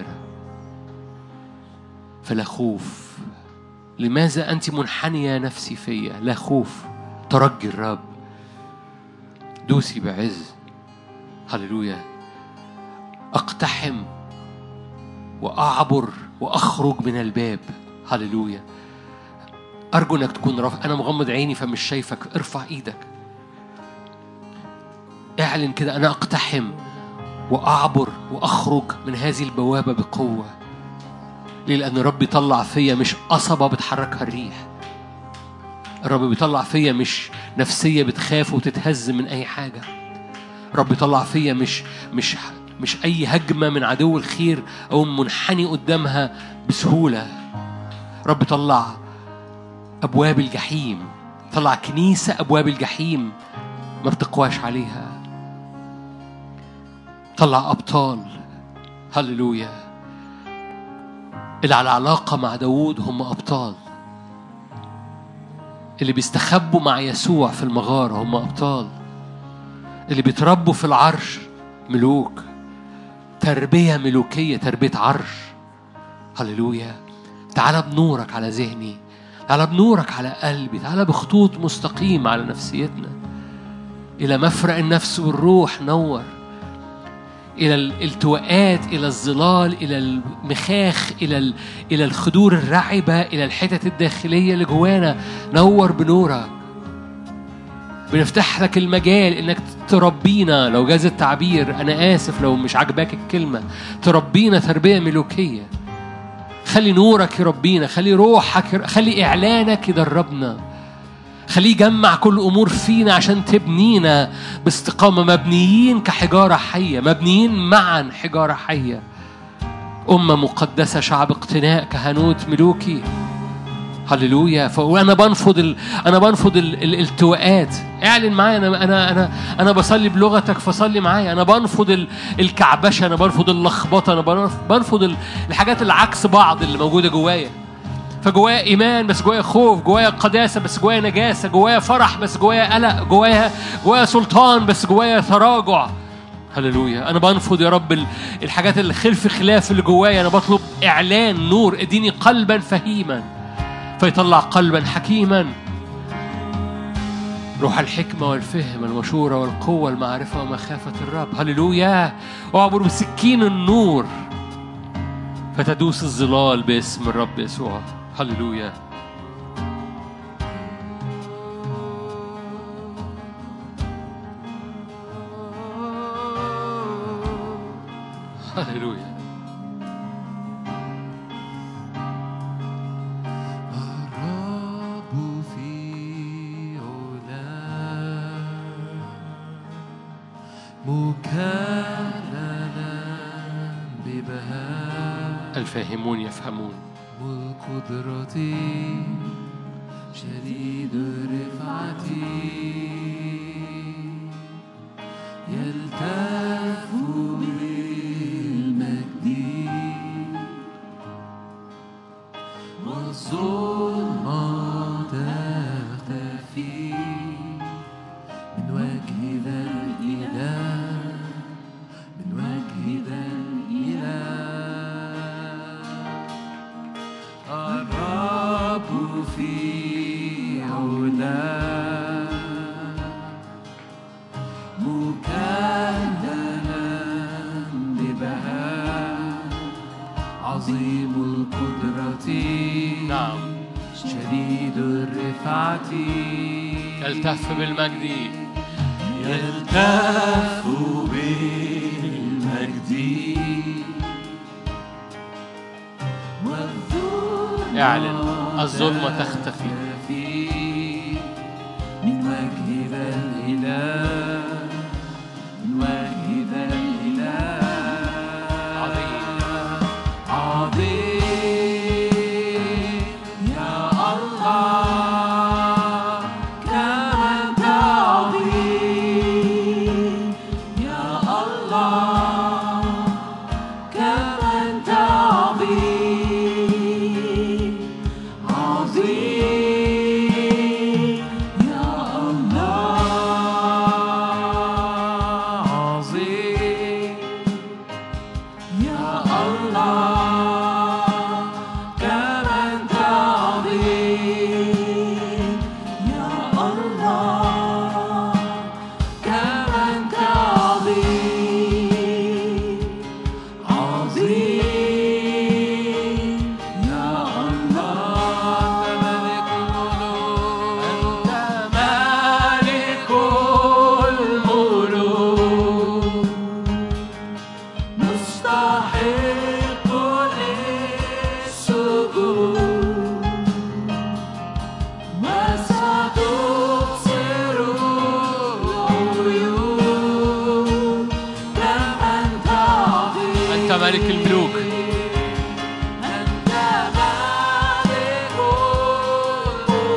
[SPEAKER 1] فلا خوف لماذا أنت منحنية نفسي فيا لا خوف ترجي الرب دوسي بعز هللويا أقتحم وأعبر وأخرج من الباب هللويا أرجو إنك تكون رافع أنا مغمض عيني فمش شايفك ارفع إيدك اعلن كده أنا أقتحم وأعبر وأخرج من هذه البوابة بقوة ليه؟ لأن الرب بيطلع فيا مش قصبة بتحركها الريح الرب بيطلع فيا مش نفسية بتخاف وتتهز من أي حاجة الرب بيطلع فيا مش مش مش أي هجمة من عدو الخير أو منحني قدامها بسهولة رب طلع أبواب الجحيم طلع كنيسة أبواب الجحيم ما بتقواش عليها طلع أبطال هللويا اللي على علاقة مع داوود هم أبطال اللي بيستخبوا مع يسوع في المغارة هم أبطال اللي بيتربوا في العرش ملوك تربية ملوكية تربية عرش هللويا تعال بنورك على ذهني تعال بنورك على قلبي تعال بخطوط مستقيمة على نفسيتنا إلى مفرق النفس والروح نور إلى الالتواءات إلى الظلال إلى المخاخ إلى ال- إلى الخدور الرعبة إلى الحتت الداخلية اللي جوانا نور بنورك بنفتح لك المجال انك تربينا لو جاز التعبير انا اسف لو مش عاجباك الكلمه تربينا تربيه ملوكيه خلي نورك يربينا خلي روحك ير... خلي اعلانك يدربنا خليه يجمع كل امور فينا عشان تبنينا باستقامه مبنيين كحجاره حيه مبنيين معا حجاره حيه امه مقدسه شعب اقتناء كهنوت ملوكي هللويا فانا بنفض ال... انا بنفض ال... الالتواءات اعلن معايا انا انا انا انا بصلي بلغتك فصلي معايا انا بنفض ال... الكعبشه انا بنفض اللخبطه انا بنف- بنفض ال... الحاجات اللي عكس بعض اللي موجوده جوايا فجوايا ايمان بس جوايا خوف جوايا قداسه بس جوايا نجاسه جوايا فرح بس جوايا قلق جوايا جوايا سلطان بس جوايا تراجع هللويا انا بنفض يا رب ال- الحاجات اللي خلف خلاف اللي جوايا انا بطلب اعلان نور اديني قلبا فهيما فيطلع قلبا حكيما روح الحكمة والفهم المشورة والقوة المعرفة ومخافة الرب هللويا واعبر بسكين النور فتدوس الظلال باسم الرب يسوع هللويا هللويا
[SPEAKER 2] الرب في علا مكللا ببهاء
[SPEAKER 1] الفاهمون يفهمون
[SPEAKER 2] والقدرة شديد الرفعة يلتف بالمجد والظلمة تختفي من وجه ذا الإله من وجه ذا الإله الرب في علا مكللا ببهاء عظيم القدرة
[SPEAKER 1] نعم
[SPEAKER 2] شديد الرفعة
[SPEAKER 1] يلتف بالمجد
[SPEAKER 2] يلتف بالمجد والظلمة
[SPEAKER 1] اعلن الظلمة تختفي
[SPEAKER 2] تختفي من وجه ذا الإله من وجه ذا الإله
[SPEAKER 1] عظيم.
[SPEAKER 2] عظيم يا الله كما أنت عظيم يا الله كما أنت عظيم عظيم يا الله عظيم يا الله كما أنت عظيم يا الله كما أنت عظيم عظيم يا الله أنت ملك الملوك مستحق للسجود وستبصر العيون كم أنت عظيم
[SPEAKER 1] أنت ملك الملوك
[SPEAKER 2] أنت ملك الملوك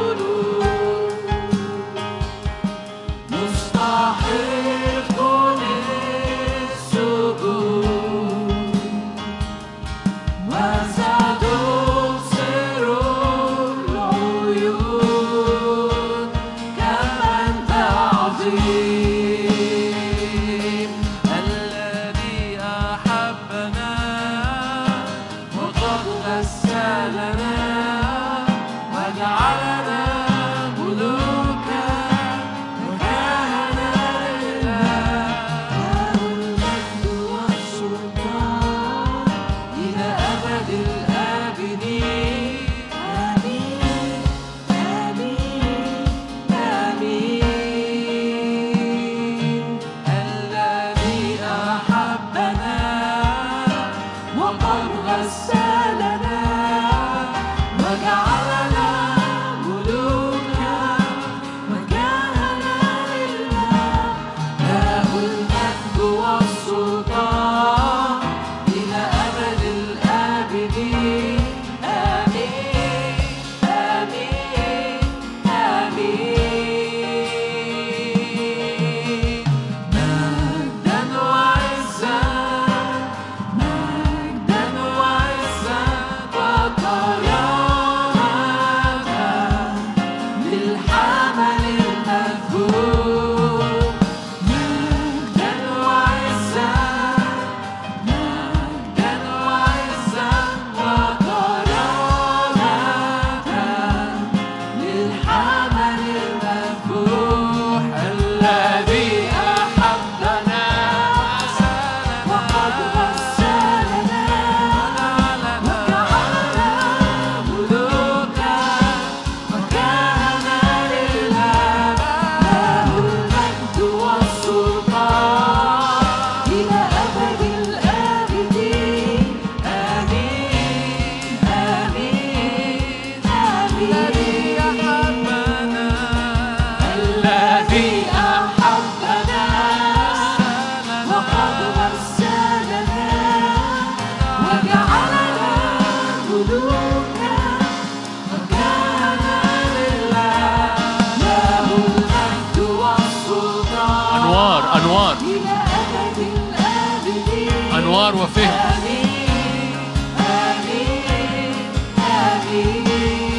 [SPEAKER 1] أنوار وفهم
[SPEAKER 2] آمين آمين آمين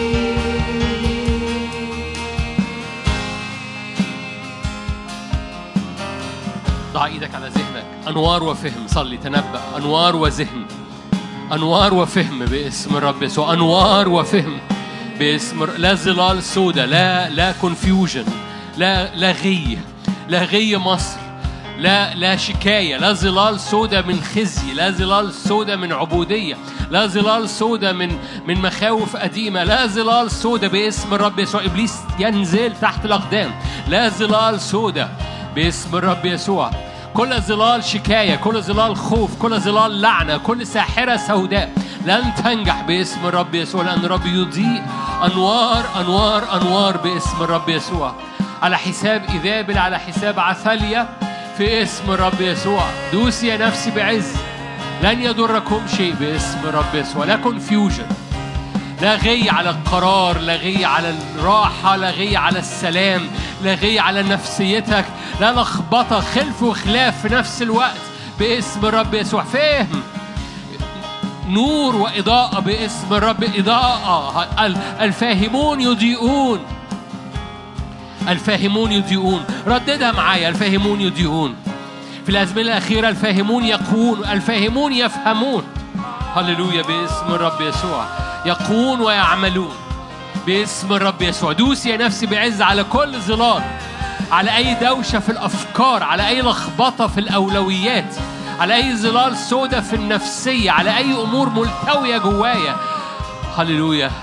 [SPEAKER 1] ضع ايدك على ذهنك انوار وفهم صلي تنبأ انوار وذهن انوار وفهم باسم الرب يسوع انوار وفهم باسم الر- لا ظلال سودة لا لا كونفيوجن لا لا غي لا غي مصر لا لا شكاية لا ظلال سودة من خزي لا ظلال سودة من عبودية لا ظلال سودة من من مخاوف قديمة لا ظلال سودة باسم الرب يسوع إبليس ينزل تحت الأقدام لا ظلال سودة باسم الرب يسوع كل ظلال شكاية كل ظلال خوف كل ظلال لعنة كل ساحرة سوداء لن تنجح باسم الرب يسوع لأن الرب يضيء أنوار أنوار أنوار باسم الرب يسوع على حساب إيذابل على حساب عثالية في اسم الرب يسوع دوسي يا نفسي بعز لن يضركم شيء باسم الرب يسوع لا كونفيوجن لا غي على القرار لا غي على الراحة لا غي على السلام لا غي على نفسيتك لا لخبطة خلف وخلاف في نفس الوقت باسم الرب يسوع فهم نور وإضاءة باسم الرب إضاءة ال- الفاهمون يضيئون الفاهمون يضيئون رددها معايا الفاهمون يضيئون في الأزمنة الأخيرة الفاهمون يقوون الفاهمون يفهمون هللويا باسم الرب يسوع يقوون ويعملون باسم الرب يسوع دوس يا نفسي بعز على كل ظلال على أي دوشة في الأفكار على أي لخبطة في الأولويات على أي ظلال سودة في النفسية على أي أمور ملتوية جوايا هللويا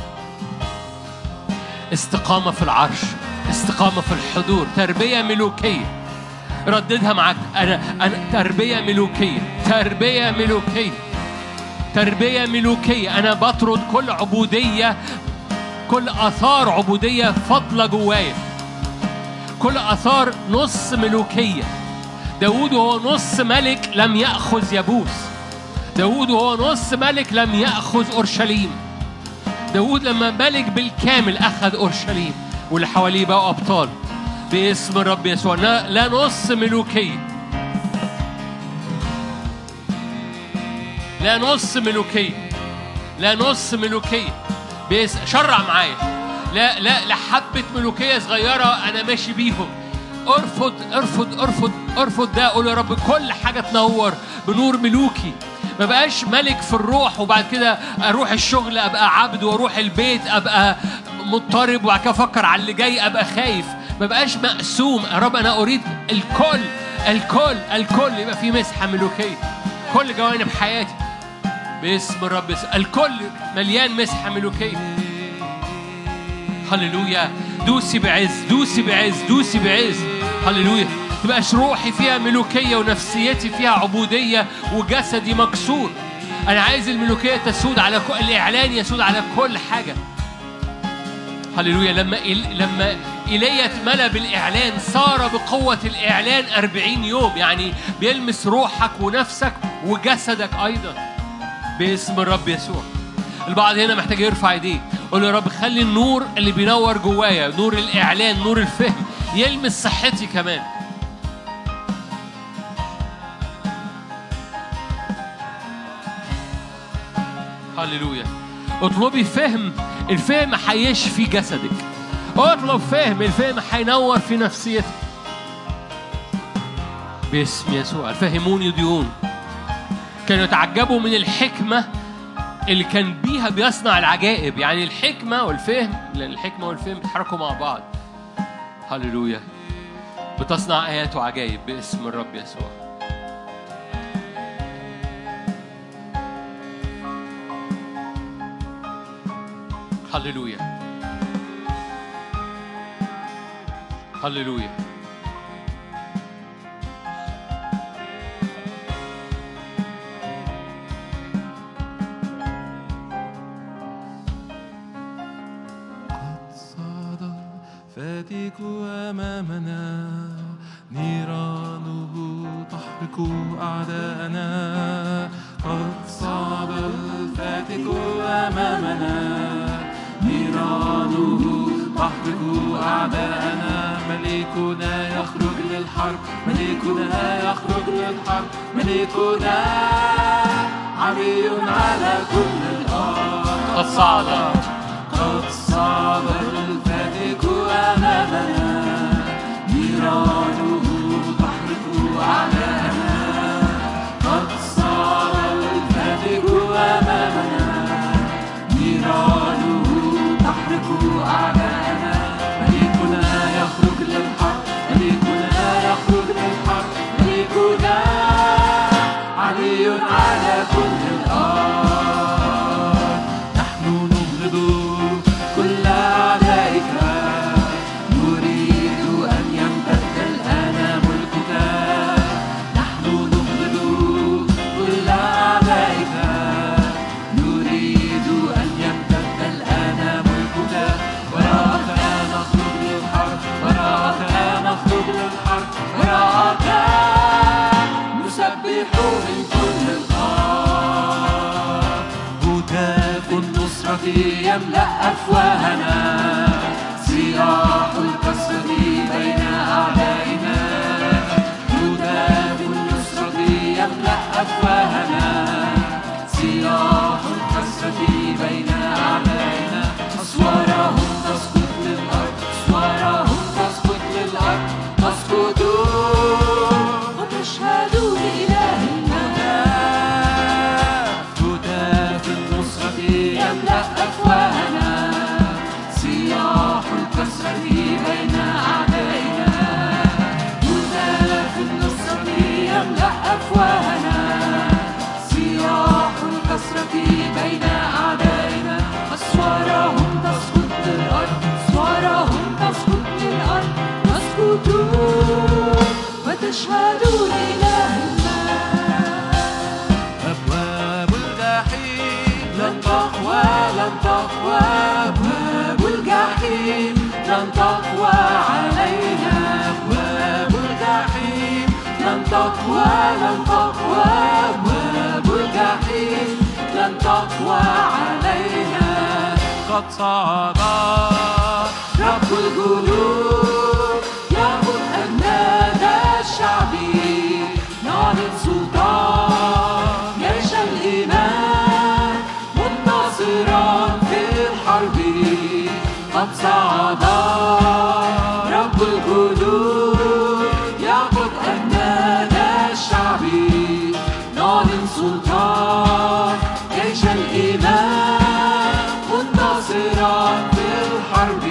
[SPEAKER 1] استقامة في العرش استقامة في الحضور تربية ملوكية رددها معاك أنا أنا تربية ملوكية تربية ملوكية تربية ملوكية أنا بطرد كل عبودية كل آثار عبودية فضلة جوايا كل آثار نص ملوكية داود وهو نص ملك لم يأخذ يبوس داود وهو نص ملك لم يأخذ أورشليم داود لما ملك بالكامل أخذ أورشليم واللي حواليه بقوا أبطال باسم الرب يسوع لا لا نص ملوكية لا نص ملوكية لا نص ملوكية بيس شرع معايا لا لا لا حبة ملوكية صغيرة أنا ماشي بيهم ارفض ارفض ارفض ارفض ده قول يا رب كل حاجة تنور بنور ملوكي ما بقاش ملك في الروح وبعد كده اروح الشغل ابقى عبد واروح البيت ابقى مضطرب وبعد كده افكر على اللي جاي ابقى خايف ما بقاش مقسوم يا رب انا اريد الكل الكل الكل يبقى في مسحه ملوكيه كل جوانب حياتي باسم الرب يسوع. الكل مليان مسحه ملوكيه هللويا دوسي بعز دوسي بعز دوسي بعز هللويا تبقاش روحي فيها ملوكية ونفسيتي فيها عبودية وجسدي مكسور أنا عايز الملوكية تسود على كل الإعلان يسود على كل حاجة هللويا لما إل... لما ايليا اتملى بالاعلان صار بقوه الاعلان أربعين يوم يعني بيلمس روحك ونفسك وجسدك ايضا باسم الرب يسوع البعض هنا محتاج يرفع ايديه قول يا رب خلي النور اللي بينور جوايا نور الاعلان نور الفهم يلمس صحتي كمان هللويا اطلبي فهم الفهم هيشفي جسدك اطلب فهم الفهم هينور في نفسيتك باسم يسوع الفاهمون يضيئون كانوا يتعجبوا من الحكمة اللي كان بيها بيصنع العجائب يعني الحكمة والفهم لأن الحكمة والفهم بيتحركوا مع بعض هللويا بتصنع آيات وعجائب باسم الرب يسوع هللويا هللويا
[SPEAKER 3] قد صعد فاتك أمامنا نيرانه تحرق أعداءنا قد صعد الفاتك أمامنا نيرانه تحرق أعداءنا ملكنا يخرج للحرب ملكنا يخرج للحرب ملكنا علي على كل الأرض
[SPEAKER 1] قد صعد
[SPEAKER 3] قد صعد الفاتك أمامنا نيرانه تحرق أعداءنا قد صعد الفاتك أمامنا نيرانه تحرق أعداءنا ملكنا يخرج للحرب ملكنا يخرج للحرب ملكنا علي على كل الأرض نحن نبغض كل أعدائك نريد أن يمتد الآن ملكك نحن نبغض كل أعدائك نريد أن يمتد الآن ملكك وراءك نخرج للحرب وراءك نخرج للحرب وراءك نسبح من كل الأرض هتاف النصرة يملأ أفواهنا صياح الكسرة بين أعدائنا هتاف النصرة يملأ أفواهنا صياح الكسرة بين أعدائنا أسوارهم تسقط للأرض أسوارهم تسقط للأرض تسقط
[SPEAKER 2] وتشهد لإلهنا
[SPEAKER 3] هتاف النصرة يملأ أفواهنا صياح الكسرة بين أعدائنا هتاف النصرة يملأ أفواهنا صياح الكسرة بين أعدائنا أسوارهم تسقط للأرض
[SPEAKER 2] أسوارهم تسقط للأرض تسقط وتشهد لإلهنا
[SPEAKER 3] أبواب الجحيم لن تقوى لن تقوى أبواب الجحيم لن تقوى علينا أبواب الجحيم لن تقوى لن تقوى أبواب الجحيم لن تقوى علينا قد صعد رب الجنود يأخذ أجناد الشعب نعلن سلطان جيش الإيمان منتصرا في الحرب قد صعد رب الجنود يأخذ أجناد الشعب نعلن سلطان جيش الإيمان منتصرا في الحرب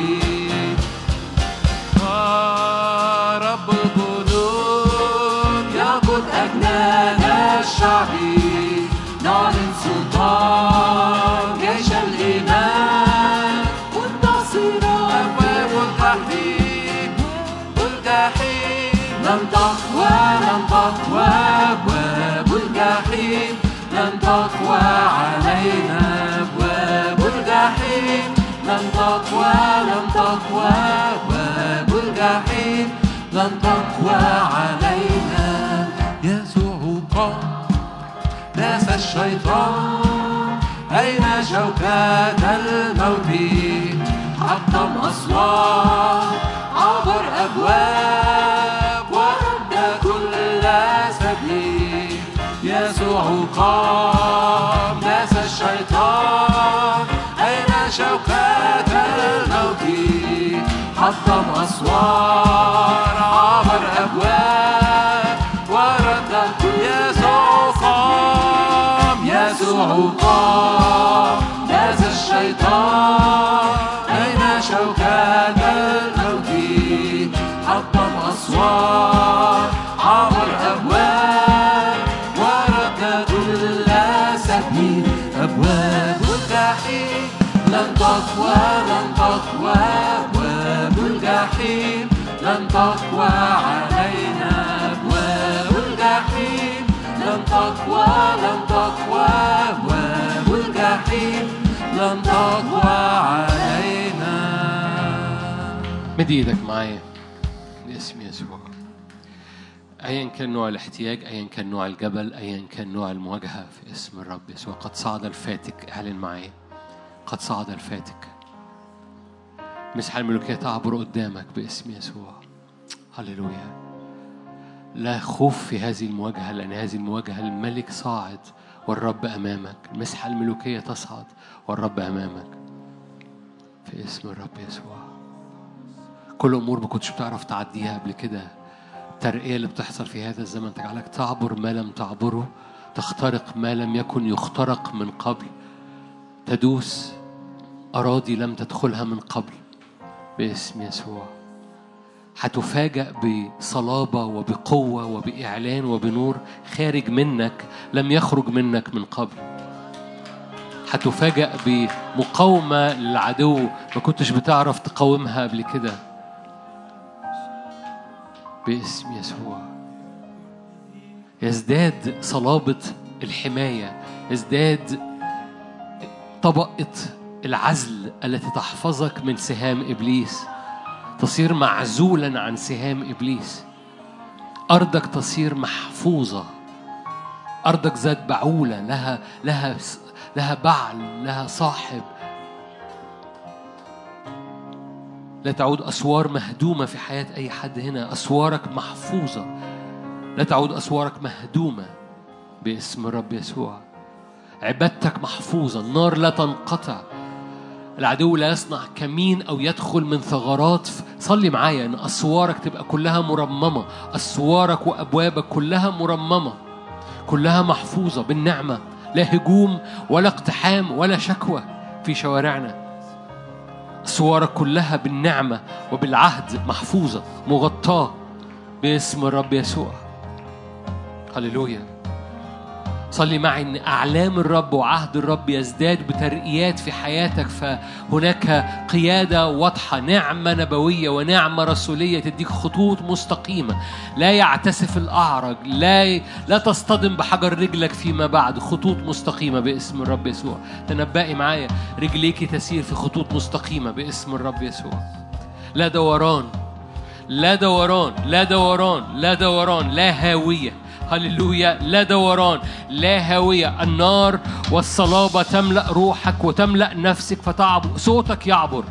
[SPEAKER 3] رب الجنود يقود أجناد الشعب نعلن سلطان جيش الإيمان منتصرا أبواب الجحيم الجحيم لن تقوى لن تقوى أبواب الجحيم لن تقوى علينا أبواب الجحيم لن تقوى لن تقوى أبواب الجحيم لن تقوى علينا يسوع قام ناس الشيطان أين شوكات الموت حطم أسوار عبر أبواب ورد كل سبيل يسوع قام ناس الشيطان أين شوكات الموت حطم أسوار عبر أبواب ورد كل يسوع قام يسوع قام داس الشيطان أين شوكات الموت حطم أسوار عبر أبواب ورد كل سبيل أبواب الجحيم لن تقوى لن تقوى أبواب الجحيم لن تقوى علينا أبواب الجحيم لن تقوى لن تقوى أبواب الجحيم لن تقوى علينا
[SPEAKER 1] مد ايدك معايا باسم يسوع ايا كان نوع الاحتياج ايا كان نوع الجبل ايا كان نوع المواجهه في اسم الرب يسوع قد صعد الفاتك اعلن معايا قد صعد الفاتك مسحة الملوكية تعبر قدامك باسم يسوع هللويا لا خوف في هذه المواجهة لأن هذه المواجهة الملك صاعد والرب أمامك المسحة الملوكية تصعد والرب أمامك في اسم الرب يسوع كل أمور ما كنتش بتعرف تعديها قبل كده الترقية اللي بتحصل في هذا الزمن تجعلك تعبر ما لم تعبره تخترق ما لم يكن يخترق من قبل تدوس أراضي لم تدخلها من قبل باسم يسوع هتفاجأ بصلابة وبقوة وبإعلان وبنور خارج منك لم يخرج منك من قبل هتفاجأ بمقاومة للعدو ما كنتش بتعرف تقاومها قبل كده باسم يسوع يزداد صلابة الحماية يزداد طبقة العزل التي تحفظك من سهام إبليس تصير معزولا عن سهام إبليس أرضك تصير محفوظة أرضك ذات بعولة لها لها لها بعل لها صاحب لا تعود أسوار مهدومة في حياة أي حد هنا أسوارك محفوظة لا تعود أسوارك مهدومة باسم الرب يسوع عبادتك محفوظة النار لا تنقطع العدو لا يصنع كمين أو يدخل من ثغرات صلي معايا أن أسوارك تبقى كلها مرممة أسوارك وأبوابك كلها مرممة كلها محفوظة بالنعمة لا هجوم ولا اقتحام ولا شكوى في شوارعنا أسوارك كلها بالنعمة وبالعهد محفوظة مغطاة باسم الرب يسوع هللويا صلي معي ان اعلام الرب وعهد الرب يزداد بترقيات في حياتك فهناك قياده واضحه نعمه نبويه ونعمه رسوليه تديك خطوط مستقيمه لا يعتسف الاعرج لا لا تصطدم بحجر رجلك فيما بعد خطوط مستقيمه باسم الرب يسوع تنبئي معايا رجليك تسير في خطوط مستقيمه باسم الرب يسوع لا دوران لا دوران لا دوران لا دوران لا هاويه هللويا لا دوران لا هاوية النار والصلابة تملأ روحك وتملأ نفسك فتعبر صوتك يعبر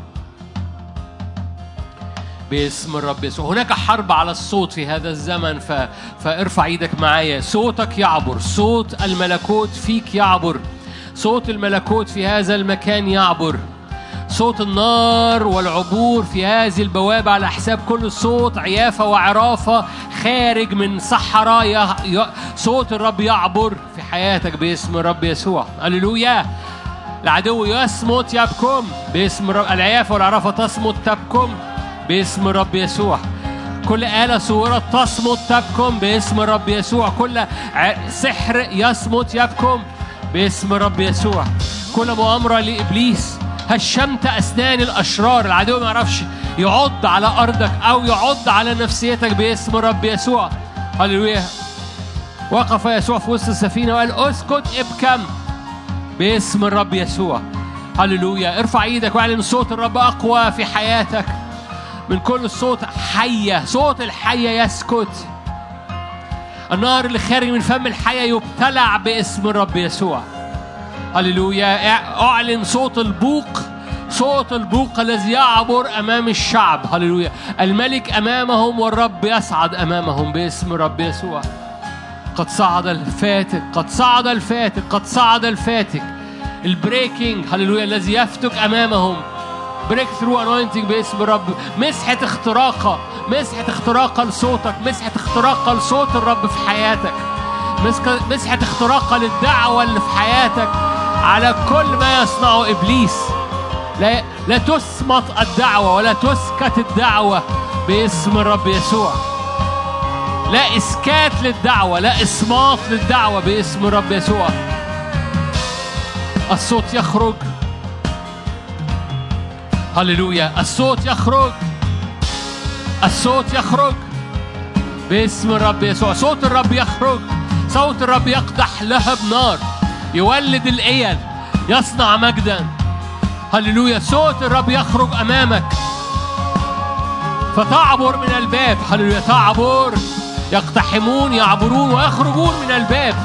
[SPEAKER 1] باسم الرب يسوع هناك حرب على الصوت في هذا الزمن ف... فارفع ايدك معايا صوتك يعبر صوت الملكوت فيك يعبر صوت الملكوت في هذا المكان يعبر صوت النار والعبور في هذه البوابة على حساب كل صوت عيافة وعرافة خارج من صحراء ي... ي... صوت الرب يعبر في حياتك باسم الرب يسوع هللويا العدو يصمت يبكم باسم الرب العيافة والعرافة تصمت تبكم باسم الرب يسوع كل آلة صورت تصمت تبكم باسم الرب يسوع كل ع... سحر يصمت يبكم باسم الرب يسوع كل مؤامرة لإبليس هشمت أسنان الأشرار العدو ما يعرفش يعض على أرضك أو يعض على نفسيتك باسم الرب يسوع هللويا وقف يسوع في وسط السفينة وقال اسكت ابكم باسم الرب يسوع هللويا ارفع ايدك واعلن صوت الرب أقوى في حياتك من كل صوت حية صوت الحية يسكت النار اللي خارج من فم الحية يبتلع باسم الرب يسوع هللويا اعلن صوت البوق صوت البوق الذي يعبر امام الشعب هللويا الملك امامهم والرب يصعد امامهم باسم الرب يسوع قد صعد الفاتك قد صعد الفاتك قد صعد الفاتك البريكنج هللويا الذي يفتك امامهم بريك ثرو انوينتنج باسم الرب مسحه اختراقه مسحه اختراقه لصوتك مسحه اختراقه لصوت الرب في حياتك مسحه اختراقه للدعوه اللي في حياتك على كل ما يصنعه ابليس لا لا تسمط الدعوه ولا تسكت الدعوه باسم الرب يسوع لا اسكات للدعوه لا اصمات للدعوه باسم الرب يسوع الصوت يخرج هللويا الصوت يخرج الصوت يخرج باسم الرب يسوع صوت الرب يخرج صوت الرب يقدح لهب نار يولد الايل يصنع مجدا هللويا صوت الرب يخرج امامك فتعبر من الباب هللويا تعبر يقتحمون يعبرون ويخرجون من الباب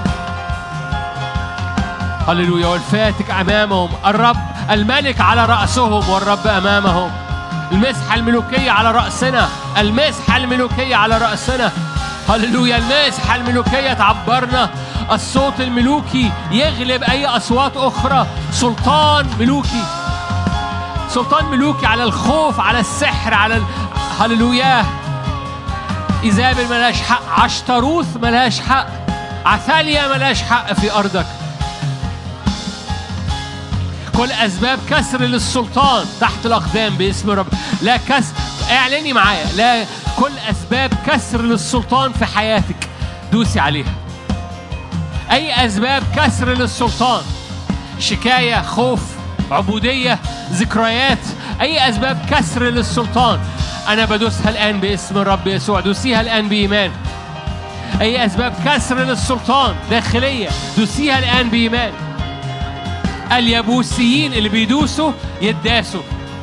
[SPEAKER 1] هللويا والفاتك امامهم الرب الملك على راسهم والرب امامهم المسحة الملوكية على رأسنا المسحة الملوكية على رأسنا هللويا المسحة الملوكية تعبرنا الصوت الملوكي يغلب أي أصوات أخرى سلطان ملوكي سلطان ملوكي على الخوف على السحر على ال... هللويا إيزابل ملهاش حق عشتروث ملهاش حق عثاليا ملهاش حق في أرضك كل أسباب كسر للسلطان تحت الأقدام باسم رب لا كسر اعلني معايا لا كل أسباب كسر للسلطان في حياتك دوسي عليها أي أسباب كسر للسلطان شكاية خوف عبودية ذكريات أي أسباب كسر للسلطان أنا بدوسها الآن باسم الرب يسوع دوسيها الآن بإيمان أي أسباب كسر للسلطان داخلية دوسيها الآن بإيمان اليبوسيين اللي بيدوسوا يداسوا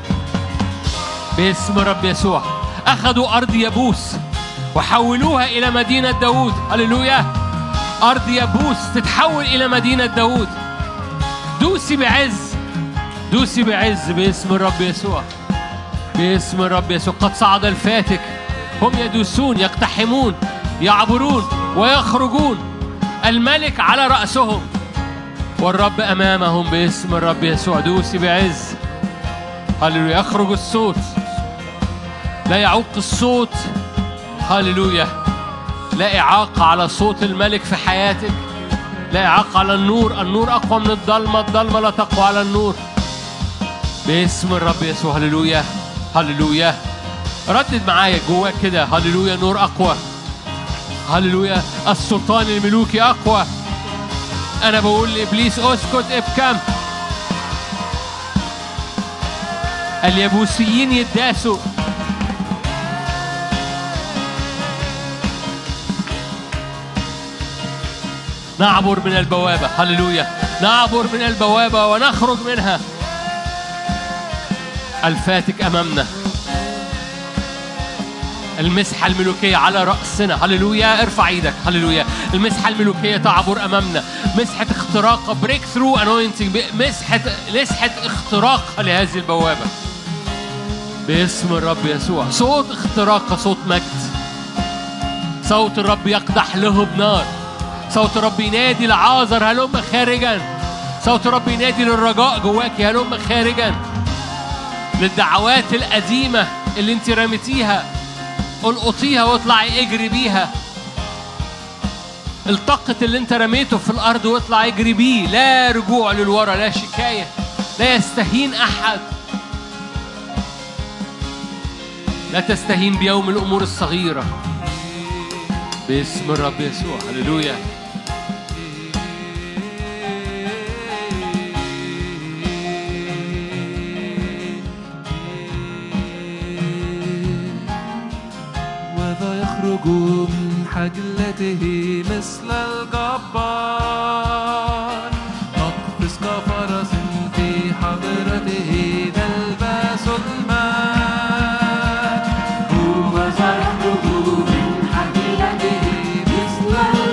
[SPEAKER 1] باسم الرب يسوع أخذوا أرض يبوس وحولوها إلى مدينة داوود هللويا أرض يبوس تتحول إلى مدينة داوود دوسي بعز دوسي بعز باسم الرب يسوع باسم الرب يسوع قد صعد الفاتك هم يدوسون يقتحمون يعبرون ويخرجون الملك على رأسهم والرب أمامهم باسم الرب يسوع دوسي بعز هللويا يخرج الصوت لا يعوق الصوت هللويا لا إعاقة على صوت الملك في حياتك لا إعاقة على النور النور أقوى من الضلمة الضلمة لا تقوى على النور باسم الرب يسوع هللويا هللويا ردد معايا جواك كده هللويا نور أقوى هللويا السلطان الملوكي أقوى أنا بقول لإبليس اسكت ابكم اليبوسيين يداسوا نعبر من البوابة هللويا نعبر من البوابة ونخرج منها الفاتك أمامنا المسحة الملوكية على رأسنا هللويا ارفع ايدك هللويا المسحة الملوكية تعبر أمامنا مسحة اختراق بريك ثرو انوينتنج مسحة مسحة اختراق لهذه البوابة باسم الرب يسوع صوت اختراق صوت مجد صوت الرب يقدح له بنار صوت الرب ينادي لعازر هلم خارجا صوت الرب ينادي للرجاء جواك هلم خارجا للدعوات القديمة اللي انت رميتيها القطيها واطلعي اجري بيها التقط اللي انت رميته في الارض واطلع اجري بيه لا رجوع للورا لا شكايه لا يستهين احد لا تستهين بيوم الامور الصغيره باسم الرب يسوع هللويا
[SPEAKER 3] وذا يخرج من حجلته مثل الجبار نقفز كفرس في حضرته نلبس الماء هو ذا يخرج من حجلته مثل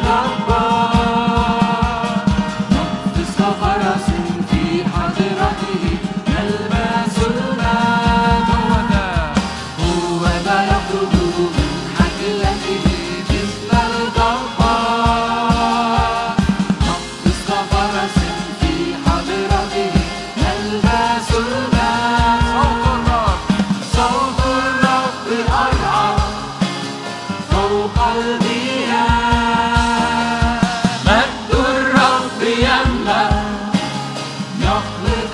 [SPEAKER 3] الجبار نقفز كفرس في حضرته نلبس الماء هو ذا هو ذا يخرج من حجلته مثل الجبار نقفز كفرس في حضرته نلبس الماء صوت الرب صوت الرب أرعى فوق المياه مجد الرب يملأ يخلق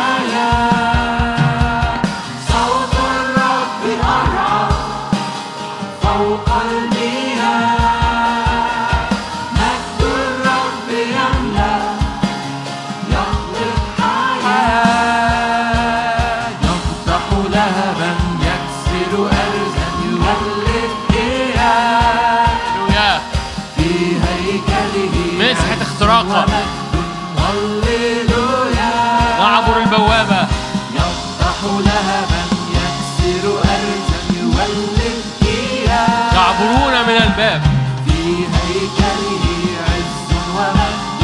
[SPEAKER 3] حياة صوت الرب أرعى فوق المياه مجد الرب يملأ يخلق حياة يفتح لهبا يكسر أرزا يولد إياه
[SPEAKER 1] هللويا
[SPEAKER 3] في هيكله
[SPEAKER 1] مسحة اختراقة
[SPEAKER 3] ومجد هللويا
[SPEAKER 1] نعبر البوابة
[SPEAKER 3] يفتح لهبا يكسر أرزا يولد إياه
[SPEAKER 1] يعبرون من الباب
[SPEAKER 3] في هيكله عز ومجد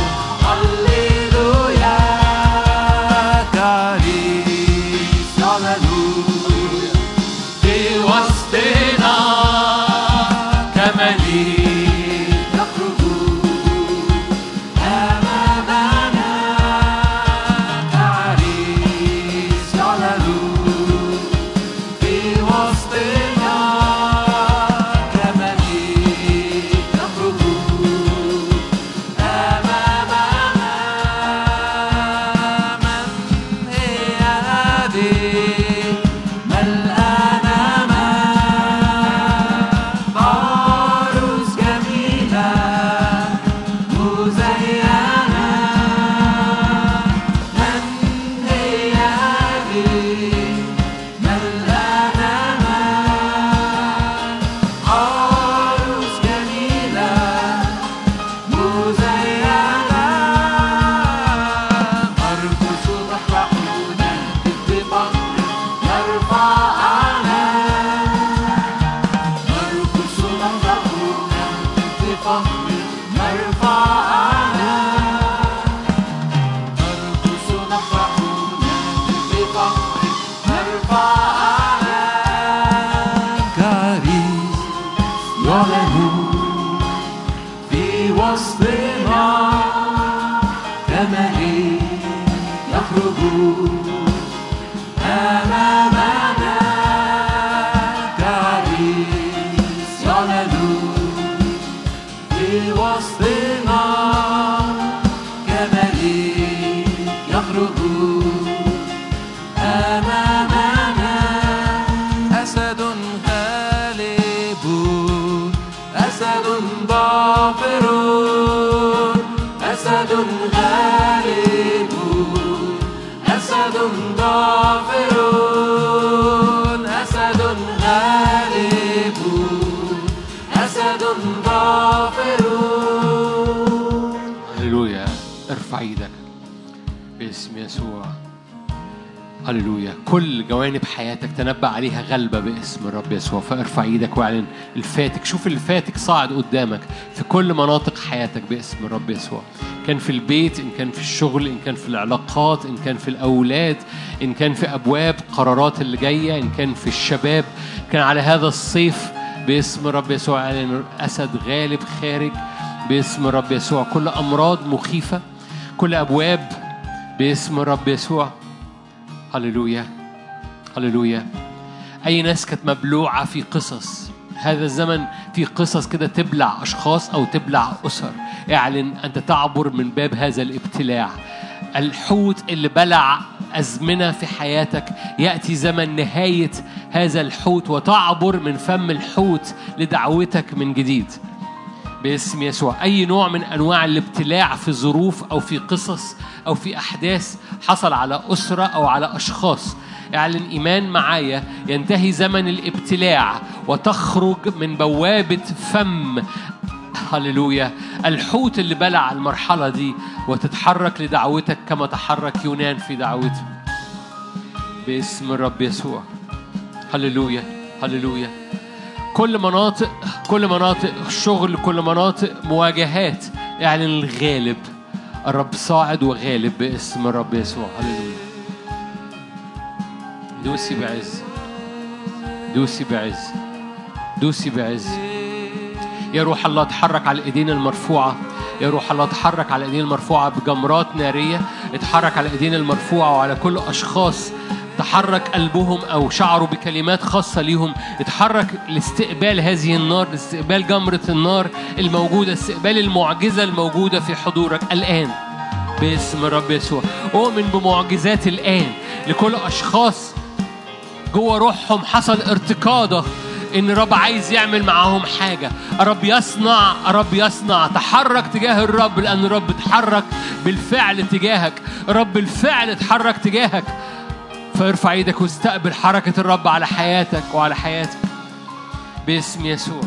[SPEAKER 3] هللويا كاريس هللويا وسطنا كملك يخرج أمامنا كعريس يعلن في وسطنا كملك يخرج أمامنا أسد غالب أسد ظافر أسد غالب أسد ظافر أسد غالب أسد ظافر
[SPEAKER 1] هللويا ارفع ايدك باسم يسوع هللويا كل جوانب حياتك تنبأ عليها غلبة باسم الرب يسوع فارفع ايدك واعلن الفاتك شوف الفاتك صاعد قدامك في كل مناطق حياتك باسم الرب يسوع كان في البيت ان كان في الشغل ان كان في العلاقات ان كان في الاولاد ان كان في ابواب قرارات اللي جايه ان كان في الشباب كان على هذا الصيف باسم الرب يسوع اعلن اسد غالب خارج باسم الرب يسوع كل امراض مخيفه كل ابواب باسم الرب يسوع هللويا هللويا اي ناس كانت مبلوعه في قصص هذا الزمن في قصص كده تبلع اشخاص او تبلع اسر اعلن انت تعبر من باب هذا الابتلاع الحوت اللي بلع ازمنه في حياتك ياتي زمن نهايه هذا الحوت وتعبر من فم الحوت لدعوتك من جديد باسم يسوع أي نوع من أنواع الابتلاع في ظروف أو في قصص أو في أحداث حصل على أسرة أو على أشخاص اعلن إيمان معايا ينتهي زمن الابتلاع وتخرج من بوابة فم هللويا الحوت اللي بلع المرحلة دي وتتحرك لدعوتك كما تحرك يونان في دعوته باسم الرب يسوع هللويا هللويا كل مناطق كل مناطق الشغل كل مناطق مواجهات اعلن الغالب الرب صاعد وغالب باسم الرب يسوع هللويا دوسي بعز دوسي بعز دوسي بعز يا روح الله اتحرك على الايدين المرفوعه يا روح الله اتحرك على الايدين المرفوعه بجمرات ناريه اتحرك على الايدين المرفوعه وعلى كل اشخاص تحرك قلبهم او شعروا بكلمات خاصه ليهم اتحرك لاستقبال هذه النار لاستقبال جمره النار الموجوده استقبال المعجزه الموجوده في حضورك الان باسم الرب يسوع اؤمن بمعجزات الان لكل اشخاص جوه روحهم حصل ارتقاده ان الرب عايز يعمل معاهم حاجه الرب يصنع الرب يصنع تحرك تجاه الرب لان الرب اتحرك بالفعل تجاهك الرب بالفعل اتحرك تجاهك فارفع ايدك واستقبل حركه الرب على حياتك وعلى حياتك باسم يسوع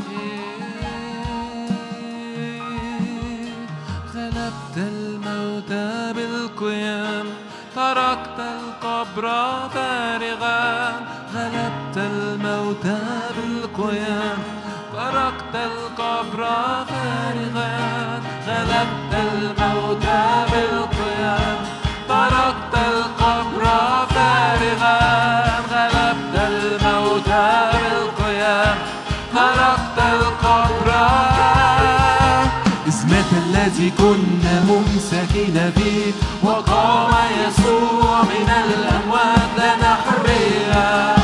[SPEAKER 3] غلبت الموتى بالقيام تركت القبر فارغا غلبت الموتى بالقيام تركت القبر فارغا غلبت الموتى بالقيام تركت القبر فارغا غلبت الموتى بالقيام تركت القبر اسمك الذي كنا ممسكين فيه وقام يسوع من الأموات لنا حرية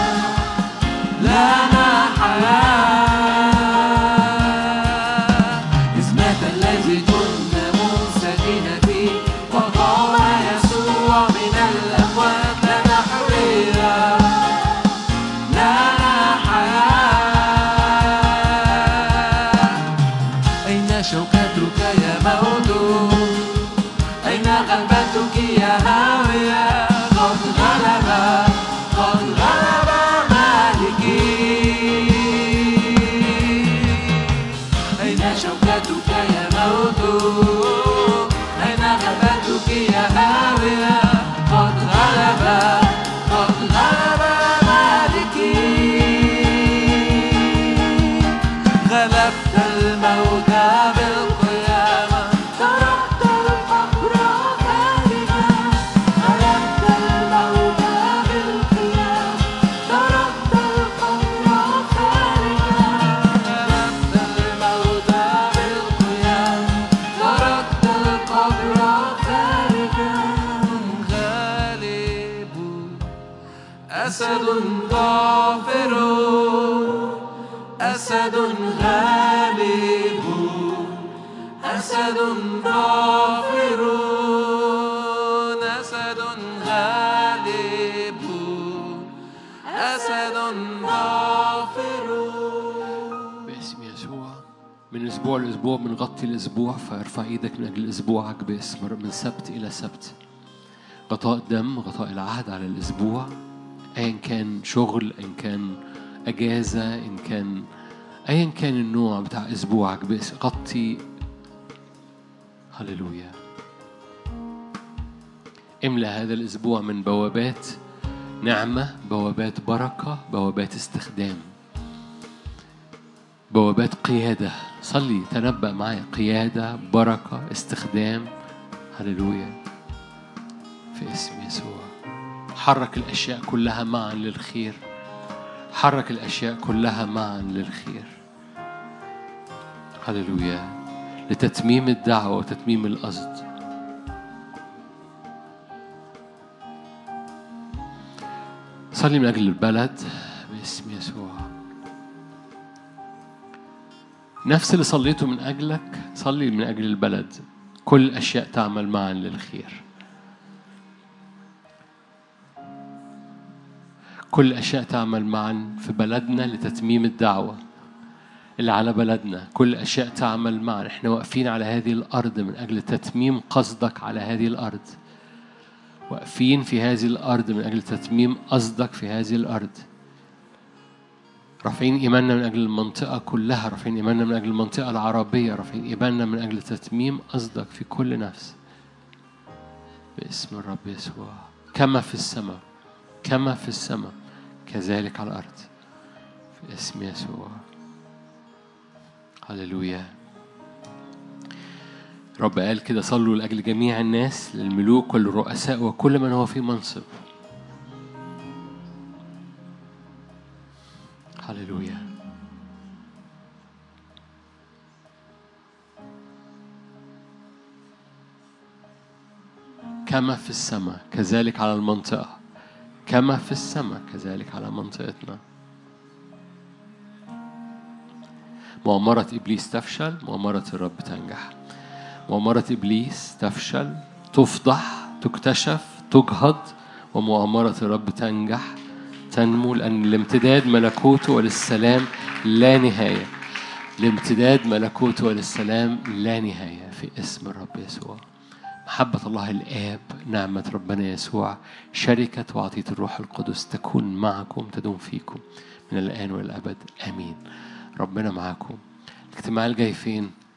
[SPEAKER 3] لنا حياة اسمك الذي كنا ممسكين فيه وقام يسوع من الأموات لنا حرية لنا حياة أين شوكتك يا موت أين غلبتك العذراء خارجا غالب أسد ظافر أسد غالب أسد ظافر أسد غالب أسد ظافر
[SPEAKER 1] باسم يسوع من اسبوع لاسبوع بنغطي الاسبوع فارفع ايدك من اجل اسبوعك باسم الرب من سبت الى سبت غطاء الدم غطاء العهد على الاسبوع ايا كان شغل ان كان اجازه ان كان ايا كان النوع بتاع اسبوعك باسم غطي هللويا املأ هذا الاسبوع من بوابات نعمه بوابات بركه بوابات استخدام بوابات قيادة صلي تنبأ معي قيادة بركة استخدام هللويا في اسم يسوع حرك الأشياء كلها معا للخير حرك الأشياء كلها معا للخير هللويا لتتميم الدعوة وتتميم القصد صلي من أجل البلد باسم يسوع نفس اللي صليته من أجلك صلي من أجل البلد كل الأشياء تعمل معا للخير كل الأشياء تعمل معا في بلدنا لتتميم الدعوة اللي على بلدنا كل الأشياء تعمل معا احنا واقفين على هذه الأرض من أجل تتميم قصدك على هذه الأرض واقفين في هذه الأرض من أجل تتميم قصدك في هذه الأرض رافعين إيماننا من أجل المنطقة كلها رافعين إيماننا من أجل المنطقة العربية رافعين إيماننا من أجل تتميم قصدك في كل نفس باسم الرب يسوع كما في السماء كما في السماء كذلك على الأرض في اسم يسوع هللويا رب قال كده صلوا لأجل جميع الناس للملوك والرؤساء وكل من هو في منصب هللويا كما في السماء كذلك على المنطقة كما في السماء كذلك على منطقتنا مؤامرة إبليس تفشل مؤامرة الرب تنجح مؤامرة إبليس تفشل تفضح تكتشف تجهض ومؤامرة الرب تنجح تنمو لأن الامتداد ملكوته وللسلام لا نهاية لامتداد ملكوته وللسلام لا نهاية في اسم الرب يسوع محبة الله الآب نعمة ربنا يسوع شركة وعطية الروح القدس تكون معكم تدوم فيكم من الآن والأبد آمين ربنا معاكم الاجتماع الجاي فين؟